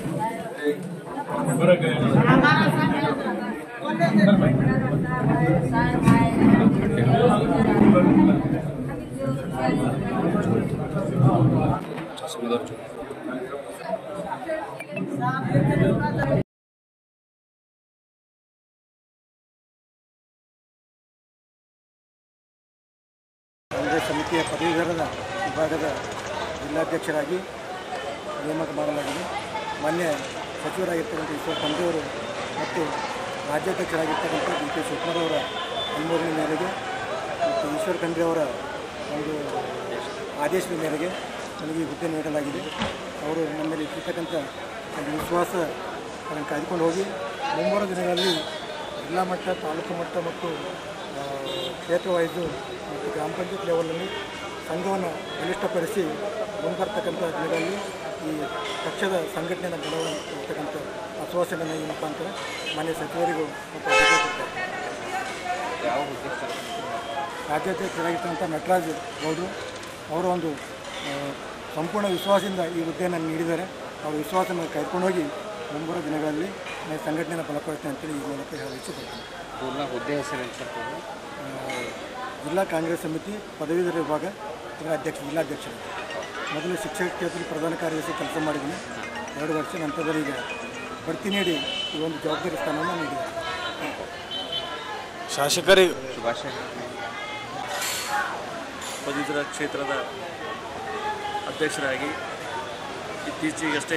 ಕಾಂಗ್ರೆಸ್ ಸಮಿತಿಯ ಪದವೀಧರದ ವಿಭಾಗದ ಜಿಲ್ಲಾಧ್ಯಕ್ಷರಾಗಿ ನೇಮಕ ಮಾಡಲಾಗಿದೆ ಮಾನ್ಯ ಸಚಿವರಾಗಿರ್ತಕ್ಕಂಥ ಈಶ್ವರ್ ಖಂಡ್ರೆಯವರು ಮತ್ತು ರಾಜ್ಯಾಧ್ಯಕ್ಷರಾಗಿರ್ತಕ್ಕಂಥ ಡಿ ಕೆ ಶಿವಕುಮಾರ್ ಅವರ ಅನುಮೋದನೆ ಮೇರೆಗೆ ಮತ್ತು ಈಶ್ವರ್ ಖಂಡ್ರೆ ಅವರ ಒಂದು ಆದೇಶದ ಮೇರೆಗೆ ನನಗೆ ಈ ಹುದ್ದೆ ನೀಡಲಾಗಿದೆ ಅವರು ನಮ್ಮ ಮೇಲೆ ಇಟ್ಟಿರ್ತಕ್ಕಂಥ ಒಂದು ವಿಶ್ವಾಸ ಅದನ್ನು ಕಾಯ್ದುಕೊಂಡು ಹೋಗಿ ಮುಂಬರುವ ದಿನಗಳಲ್ಲಿ ಜಿಲ್ಲಾ ಮಟ್ಟ ತಾಲೂಕು ಮಟ್ಟ ಮತ್ತು ಆ, ಕ್ಷೇತ್ರ ವೈಸು ಮತ್ತು ಗ್ರಾಮ ಪಂಚಾಯತ್ ಲೆವೆಲಲ್ಲಿ ಸಂಘವನ್ನು ಬಲಿಷ್ಠಪಡಿಸಿ ಮುಂಬರ್ತಕ್ಕಂಥ ದಿನಗಳಲ್ಲಿ ಈ ಪಕ್ಷದ ಸಂಘಟನೆಯನ್ನು ಬಲವಾಗಿರ್ತಕ್ಕಂಥ ಆಶ್ವಾಸನೆಯನ್ನು ಈ ಮುಖಾಂತರ ಮಾನ್ಯ ಸಚಿವರಿಗೂ ಮತ್ತು ಅಧಿಕಾರಿಗಳಿಗೂ ಯಾವ ಉದ್ದೇಶ ರಾಜ್ಯಾಧ್ಯಕ್ಷರಾಗಿರ್ತಕ್ಕಂಥ ನಟರಾಜ್ ಗೌಡರು ಅವರ ಒಂದು ಆ, ಸಂಪೂರ್ಣ ವಿಶ್ವಾಸದಿಂದ ಈ ಹುದ್ದೆಯನ್ನು ನೀಡಿದ್ದಾರೆ ಅವರ ವಿಶ್ವಾಸವನ್ನು ಕೈಕೊಂಡು ಹೋಗಿ ಮುಂಬರುವ ದಿನಗಳಲ್ಲಿ ನಾನು ಸಂಘಟನೆಯನ್ನು ಬಲಪಡಿಸ್ತೇನೆ ಅಂತೇಳಿ ಈ ಮೂಲಕ ಹೇಳಲು ಇಚ್ಛೆಪಡ್ತೇನೆ ಪೂರ್ಣ ಹುದ್ದೆ ಹೆಸರು ಸರ್ ಆ, ಜಿಲ್ಲಾ ಕಾಂಗ್ರೆಸ್ ಸಮಿತಿ ಪದವೀಧರ ವಿಭಾಗ ಇದರ ಅಧ್ಯಕ್ಷ ಜಿಲ್ಲಾಧ್ಯಕ್ಷರು ಮೊದಲು ಶಿಕ್ಷಕ ಕ್ಷೇತ್ರದಲ್ಲಿ ಪ್ರಧಾನ ಕಾರ್ಯದರ್ಶಿ ಕೆಲಸ ಮಾಡಿದ್ದೀನಿ ಎರಡು ವರ್ಷ ನಂತರದಲ್ಲಿ ಈಗ ಬಡ್ತಿ ನೀಡಿ ಈ ಒಂದು ಜವಾಬ್ದಾರಿ ಸ್ಥಾನವನ್ನು ನೀಡಿದ್ದಾರೆ ಶಾಸಕರಿಗೆ ಶುಭಾಶಯ ಪದವೀಧರ ಕ್ಷೇತ್ರದ ಅಧ್ಯಕ್ಷರಾಗಿ ಇತ್ತೀಚೆಗಷ್ಟೇ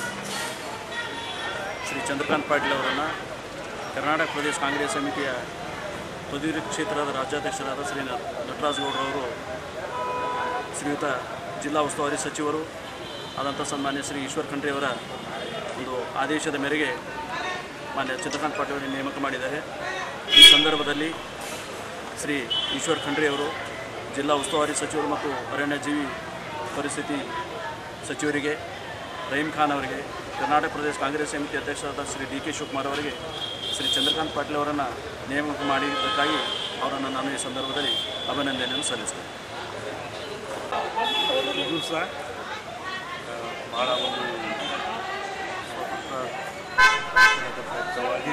ಶ್ರೀ ಚಂದ್ರಕಾಂತ್ ಪಾಟೀಲ್ ಅವರನ್ನು ಕರ್ನಾಟಕ ಪ್ರದೇಶ ಕಾಂಗ್ರೆಸ್ ಸಮಿತಿಯ ಪದವೀಧರ ಕ್ಷೇತ್ರದ ರಾಜ್ಯಾಧ್ಯಕ್ಷರಾದ ಶ್ರೀ ನ- ನಟರಾಜ್ ಗೌಡರವರು ಶ್ರೀಯುತ ಜಿಲ್ಲಾ ಉಸ್ತುವಾರಿ ಸಚಿವರು ಆದಂಥ ಸನ್ಮಾನ್ಯ ಶ್ರೀ ಈಶ್ವರ್ ಖಂಡ್ರೆ ಅವರ ಒಂದು ಆದೇಶದ ಮೇರೆಗೆ ಮಾನ್ಯ ಚಂದ್ರಕಾಂತ್ ಪಾಟೀಲ್ ಅವರನ್ನು ನೇಮಕ ಮಾಡಿದ್ದಾರೆ ಈ ಸಂದರ್ಭದಲ್ಲಿ ಶ್ರೀ ಈಶ್ವರ್ ಖಂಡ್ರೆ ಅವರು ಜಿಲ್ಲಾ ಉಸ್ತುವಾರಿ ಸಚಿವರು ಮತ್ತು ಅರಣ್ಯ ಜೀವಿ ಪರಿಸ್ಥಿತಿ ಸಚಿವರಿಗೆ ರಹೀಮ್ ಖಾನ್ ಅವರಿಗೆ ಕರ್ನಾಟಕ ಪ್ರದೇಶ ಕಾಂಗ್ರೆಸ್ ಸಮಿತಿ ಅಧ್ಯಕ್ಷರಾದ ಶ್ರೀ ಡಿ ಕೆ ಶಿವಕುಮಾರ್ ಅವರಿಗೆ ಶ್ರೀ ಚಂದ್ರಕಾಂತ್ ಪಾಟೀಲ್ ಅವರನ್ನು ನೇಮಕ ಮಾಡಿದ್ದಕ್ಕಾಗಿ ಅವರನ್ನು ನಾನು ಈ ಸಂದರ್ಭದಲ್ಲಿ ಅಭಿನಂದನೆಯನ್ನು ಸಲ್ಲಿಸ್ತೇನೆ ದಿವಸ ಭಾಳ ಒಂದು ಸ್ವತಂತ್ರ ದಿನದ ಪ್ರಯುಕ್ತವಾಗಿ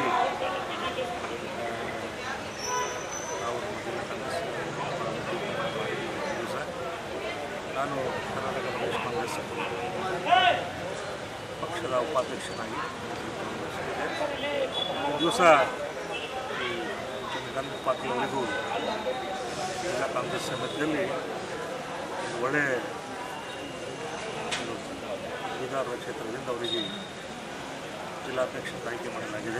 ನಾವು ಜಿಲ್ಲಾ ಕಾಂಗ್ರೆಸ್ ಮಾಡಿದ್ದೀವಿ ಈ ದಿವಸ ನಾನು ಕರ್ನಾಟಕ ಪ್ರದೇಶ ಕಾಂಗ್ರೆಸ್ ಪಕ್ಷದ ಉಪಾಧ್ಯಕ್ಷನಾಗಿ ಈ ದಿವಸ ಈ ಚಂದ್ರಕಾಂತ್ ಪಾಟೀಲ್ ಅವರಿಗೂ ಜಿಲ್ಲಾ ಕಾಂಗ್ರೆಸ್ ಸಮಿತಿಯಲ್ಲಿ ಒಳ್ಳೆ ಒಂದು ಬೀದಾರ ಕ್ಷೇತ್ರದಿಂದ ಅವರಿಗೆ ಜಿಲ್ಲಾಧ್ಯಕ್ಷ ಆಯ್ಕೆ ಮಾಡಲಾಗಿದೆ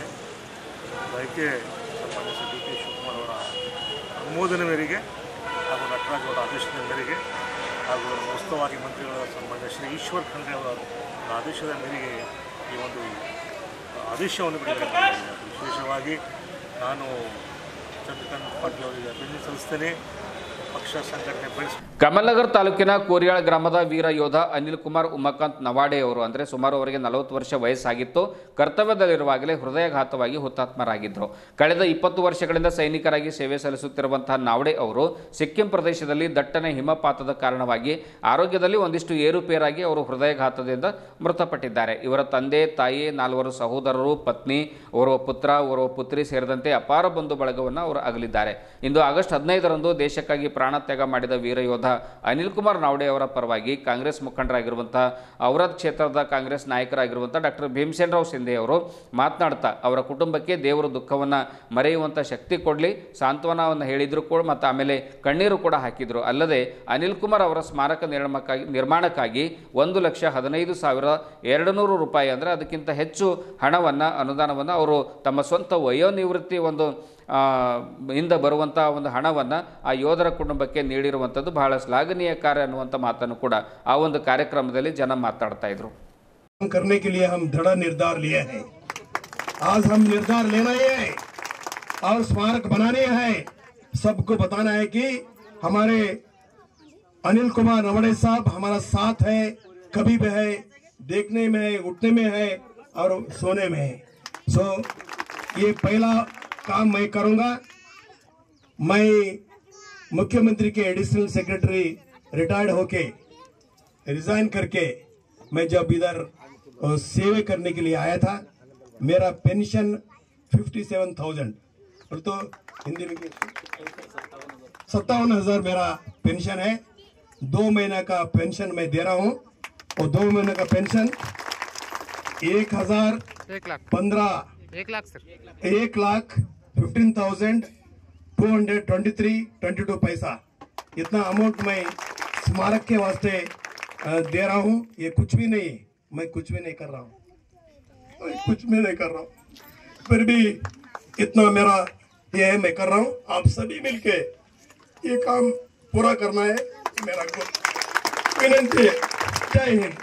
ಆಯ್ಕೆ ಸನ್ಮಾನ್ಯ ಶ್ರೀ ಡಿ ಕೆ ಶಿವಕುಮಾರ್ ಅವರ ಅನುಮೋದನೆ ಮೇರೆಗೆ ಹಾಗೂ ನಟರಾಜ್ ಅವರ ಆದೇಶದ ಮೇರೆಗೆ ಹಾಗೂ ನಮ್ಮ ಉಸ್ತುವಾರಿ ಮಂತ್ರಿಗಳ ಸನ್ಮಾನ್ಯ ಶ್ರೀ ಈಶ್ವರ್ ಖಂಡ್ರೆ ಅವರ ಆದೇಶದ ಮೇರೆಗೆ ಈ ಒಂದು ಆದೇಶವನ್ನು ಬಿಡುಗಡೆ ಮಾಡಲಾಗಿದೆ ವಿಶೇಷವಾಗಿ ನಾನು ಚಂದ್ರಕಾಂತ್ ಪಾಟೀಲ್ ಅವರಿಗೆ ಅಭಿನಂದನೆ ಸಲ್ಲಿಸ್ತೇನೆ ಪಕ್ಷ ಸಂಘಟನೆ ಬೆಳೆಸಿ ಕಮಲ್ನಗರ್ ತಾಲೂಕಿನ ಕೋರಿಯಾಳ ಗ್ರಾಮದ ವೀರ ಯೋಧ ಅನಿಲ್ ಕುಮಾರ್ ಉಮಾಕಾಂತ್ ನವಾಡೆ ಅವರು ಅಂದರೆ ಸುಮಾರು ಅವರಿಗೆ ನಲವತ್ತು ವರ್ಷ ವಯಸ್ಸಾಗಿತ್ತು ಕರ್ತವ್ಯದಲ್ಲಿರುವಾಗಲೇ ಹೃದಯಘಾತವಾಗಿ ಹುತಾತ್ಮರಾಗಿದ್ದರು ಕಳೆದ ಇಪ್ಪತ್ತು ವರ್ಷಗಳಿಂದ ಸೈನಿಕರಾಗಿ ಸೇವೆ ಸಲ್ಲಿಸುತ್ತಿರುವಂತಹ ನಾವಡೆ ಅವರು ಸಿಕ್ಕಿಂ ಪ್ರದೇಶದಲ್ಲಿ ದಟ್ಟಣೆ ಹಿಮಪಾತದ ಕಾರಣವಾಗಿ ಆರೋಗ್ಯದಲ್ಲಿ ಒಂದಿಷ್ಟು ಏರುಪೇರಾಗಿ ಅವರು ಹೃದಯಘಾತದಿಂದ ಮೃತಪಟ್ಟಿದ್ದಾರೆ ಇವರ ತಂದೆ ತಾಯಿ ನಾಲ್ವರು ಸಹೋದರರು ಪತ್ನಿ ಓರ್ವ ಪುತ್ರ ಓರ್ವ ಪುತ್ರಿ ಸೇರಿದಂತೆ ಅಪಾರ ಬಂಧು ಬಳಗವನ್ನು ಅವರು ಅಗಲಿದ್ದಾರೆ ಇಂದು ಆಗಸ್ಟ್ ಹದಿನೈದರಂದು ದೇಶಕ್ಕಾಗಿ ಪ್ರಾಣತ್ಯಾಗ ಮಾಡಿದ ವೀರ ಯೋಧ ಅನಿಲ್ ಕುಮಾರ್ ನಾವ್ಡೆ ಅವರ ಪರವಾಗಿ ಕಾಂಗ್ರೆಸ್ ಮುಖಂಡರಾಗಿರುವಂತಹ ಔರದ್ ಕ್ಷೇತ್ರದ ಕಾಂಗ್ರೆಸ್ ನಾಯಕರಾಗಿರುವಂಥ ಡಾಕ್ಟರ್ ಭೀಮಸೇನ್ ರಾವ್ ಸಿಂಧೆ ಅವರು ಮಾತನಾಡ್ತಾ ಅವರ ಕುಟುಂಬಕ್ಕೆ ದೇವರು ದುಃಖವನ್ನು ಮರೆಯುವಂಥ ಶಕ್ತಿ ಕೊಡಲಿ ಸಾಂತ್ವನವನ್ನು ಹೇಳಿದ್ರು ಕೂಡ ಮತ್ತು ಆಮೇಲೆ ಕಣ್ಣೀರು ಕೂಡ ಹಾಕಿದರು ಅಲ್ಲದೆ ಅನಿಲ್ ಕುಮಾರ್ ಅವರ ಸ್ಮಾರಕ ನಿರ್ಮಾಣಕ್ಕಾಗಿ ನಿರ್ಮಾಣಕ್ಕಾಗಿ ಒಂದು ಲಕ್ಷ ಹದಿನೈದು ಸಾವಿರ ಎರಡು ನೂರು ರೂಪಾಯಿ ಅಂದರೆ ಅದಕ್ಕಿಂತ ಹೆಚ್ಚು ಹಣವನ್ನು ಅನುದಾನವನ್ನು ಅವರು ತಮ್ಮ ಸ್ವಂತ ವಯೋನಿವೃತ್ತಿ ಒಂದು ಆ, ಇಂದ ಬರುವಂಥ ಒಂದು ಹಣವನ್ನು ಆ ಯೋಧರ ಕುಟುಂಬಕ್ಕೆ ನೀಡಿರುವಂಥದ್ದು ಬಹಳ ಶ್ಲಾಘನೀಯ ಕಾರ್ಯ ಅನ್ನುವಂಥ ಮಾತನ್ನು ಕೂಡ ಆ ಒಂದು ಕಾರ್ಯಕ್ರಮದಲ್ಲಿ ಜನ ಮಾತಾಡ್ತಾ ಇದ್ರು करने के लिए हम दृढ़ निर्धार लिए हैं आज हम निर्धार लेना ही है और स्मारक बनाने हैं सबको बताना है कि हमारे अनिल कुमार नवड़े साहब हमारा साथ है कभी भी है देखने में है उठने में है और सोने में है सो ये पहला काम मैं करूंगा मैं मुख्यमंत्री के एडिशनल सेक्रेटरी रिटायर्ड होके रिजाइन करके मैं जब इधर अ, सेवे करने के लिए आया था मेरा पेंशन फिफ्टी सेवन थाउजेंड और तो हिंदी में सत्तावन हजार मेरा पेंशन है दो महीने का पेंशन मैं दे रहा हूँ और दो महीने का पेंशन एक हजार एक लाख पंद्रह एक लाख सर एक lakh fifteen thousand two hundred twenty three twenty two पैसा इतना अमाउंट मैं स्मारक के वास्ते अ, दे रहा हूँ ये कुछ भी नहीं मैं कुछ भी नहीं कर रहा हूँ मैं कुछ भी नहीं कर रहा हूँ फिर भी इतना मेरा ये है मैं कर रहा हूँ आप सभी मिलके ये काम पूरा करना है मेरा गो- विनंती है जय हिंद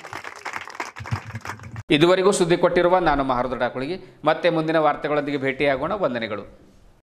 ಇದುವರೆಗೂ ಸುದ್ದಿ ಕೊಟ್ಟಿರುವ ನಾನು ಮಹಾರುದ್ರ ಡಾಕುಳಿಗೆ ಮತ್ತೆ ಮುಂದಿನ ವಾರ್ತೆಗಳೊಂದಿಗೆ ಭೇಟಿಯಾಗೋಣ ವಂದನೆಗಳು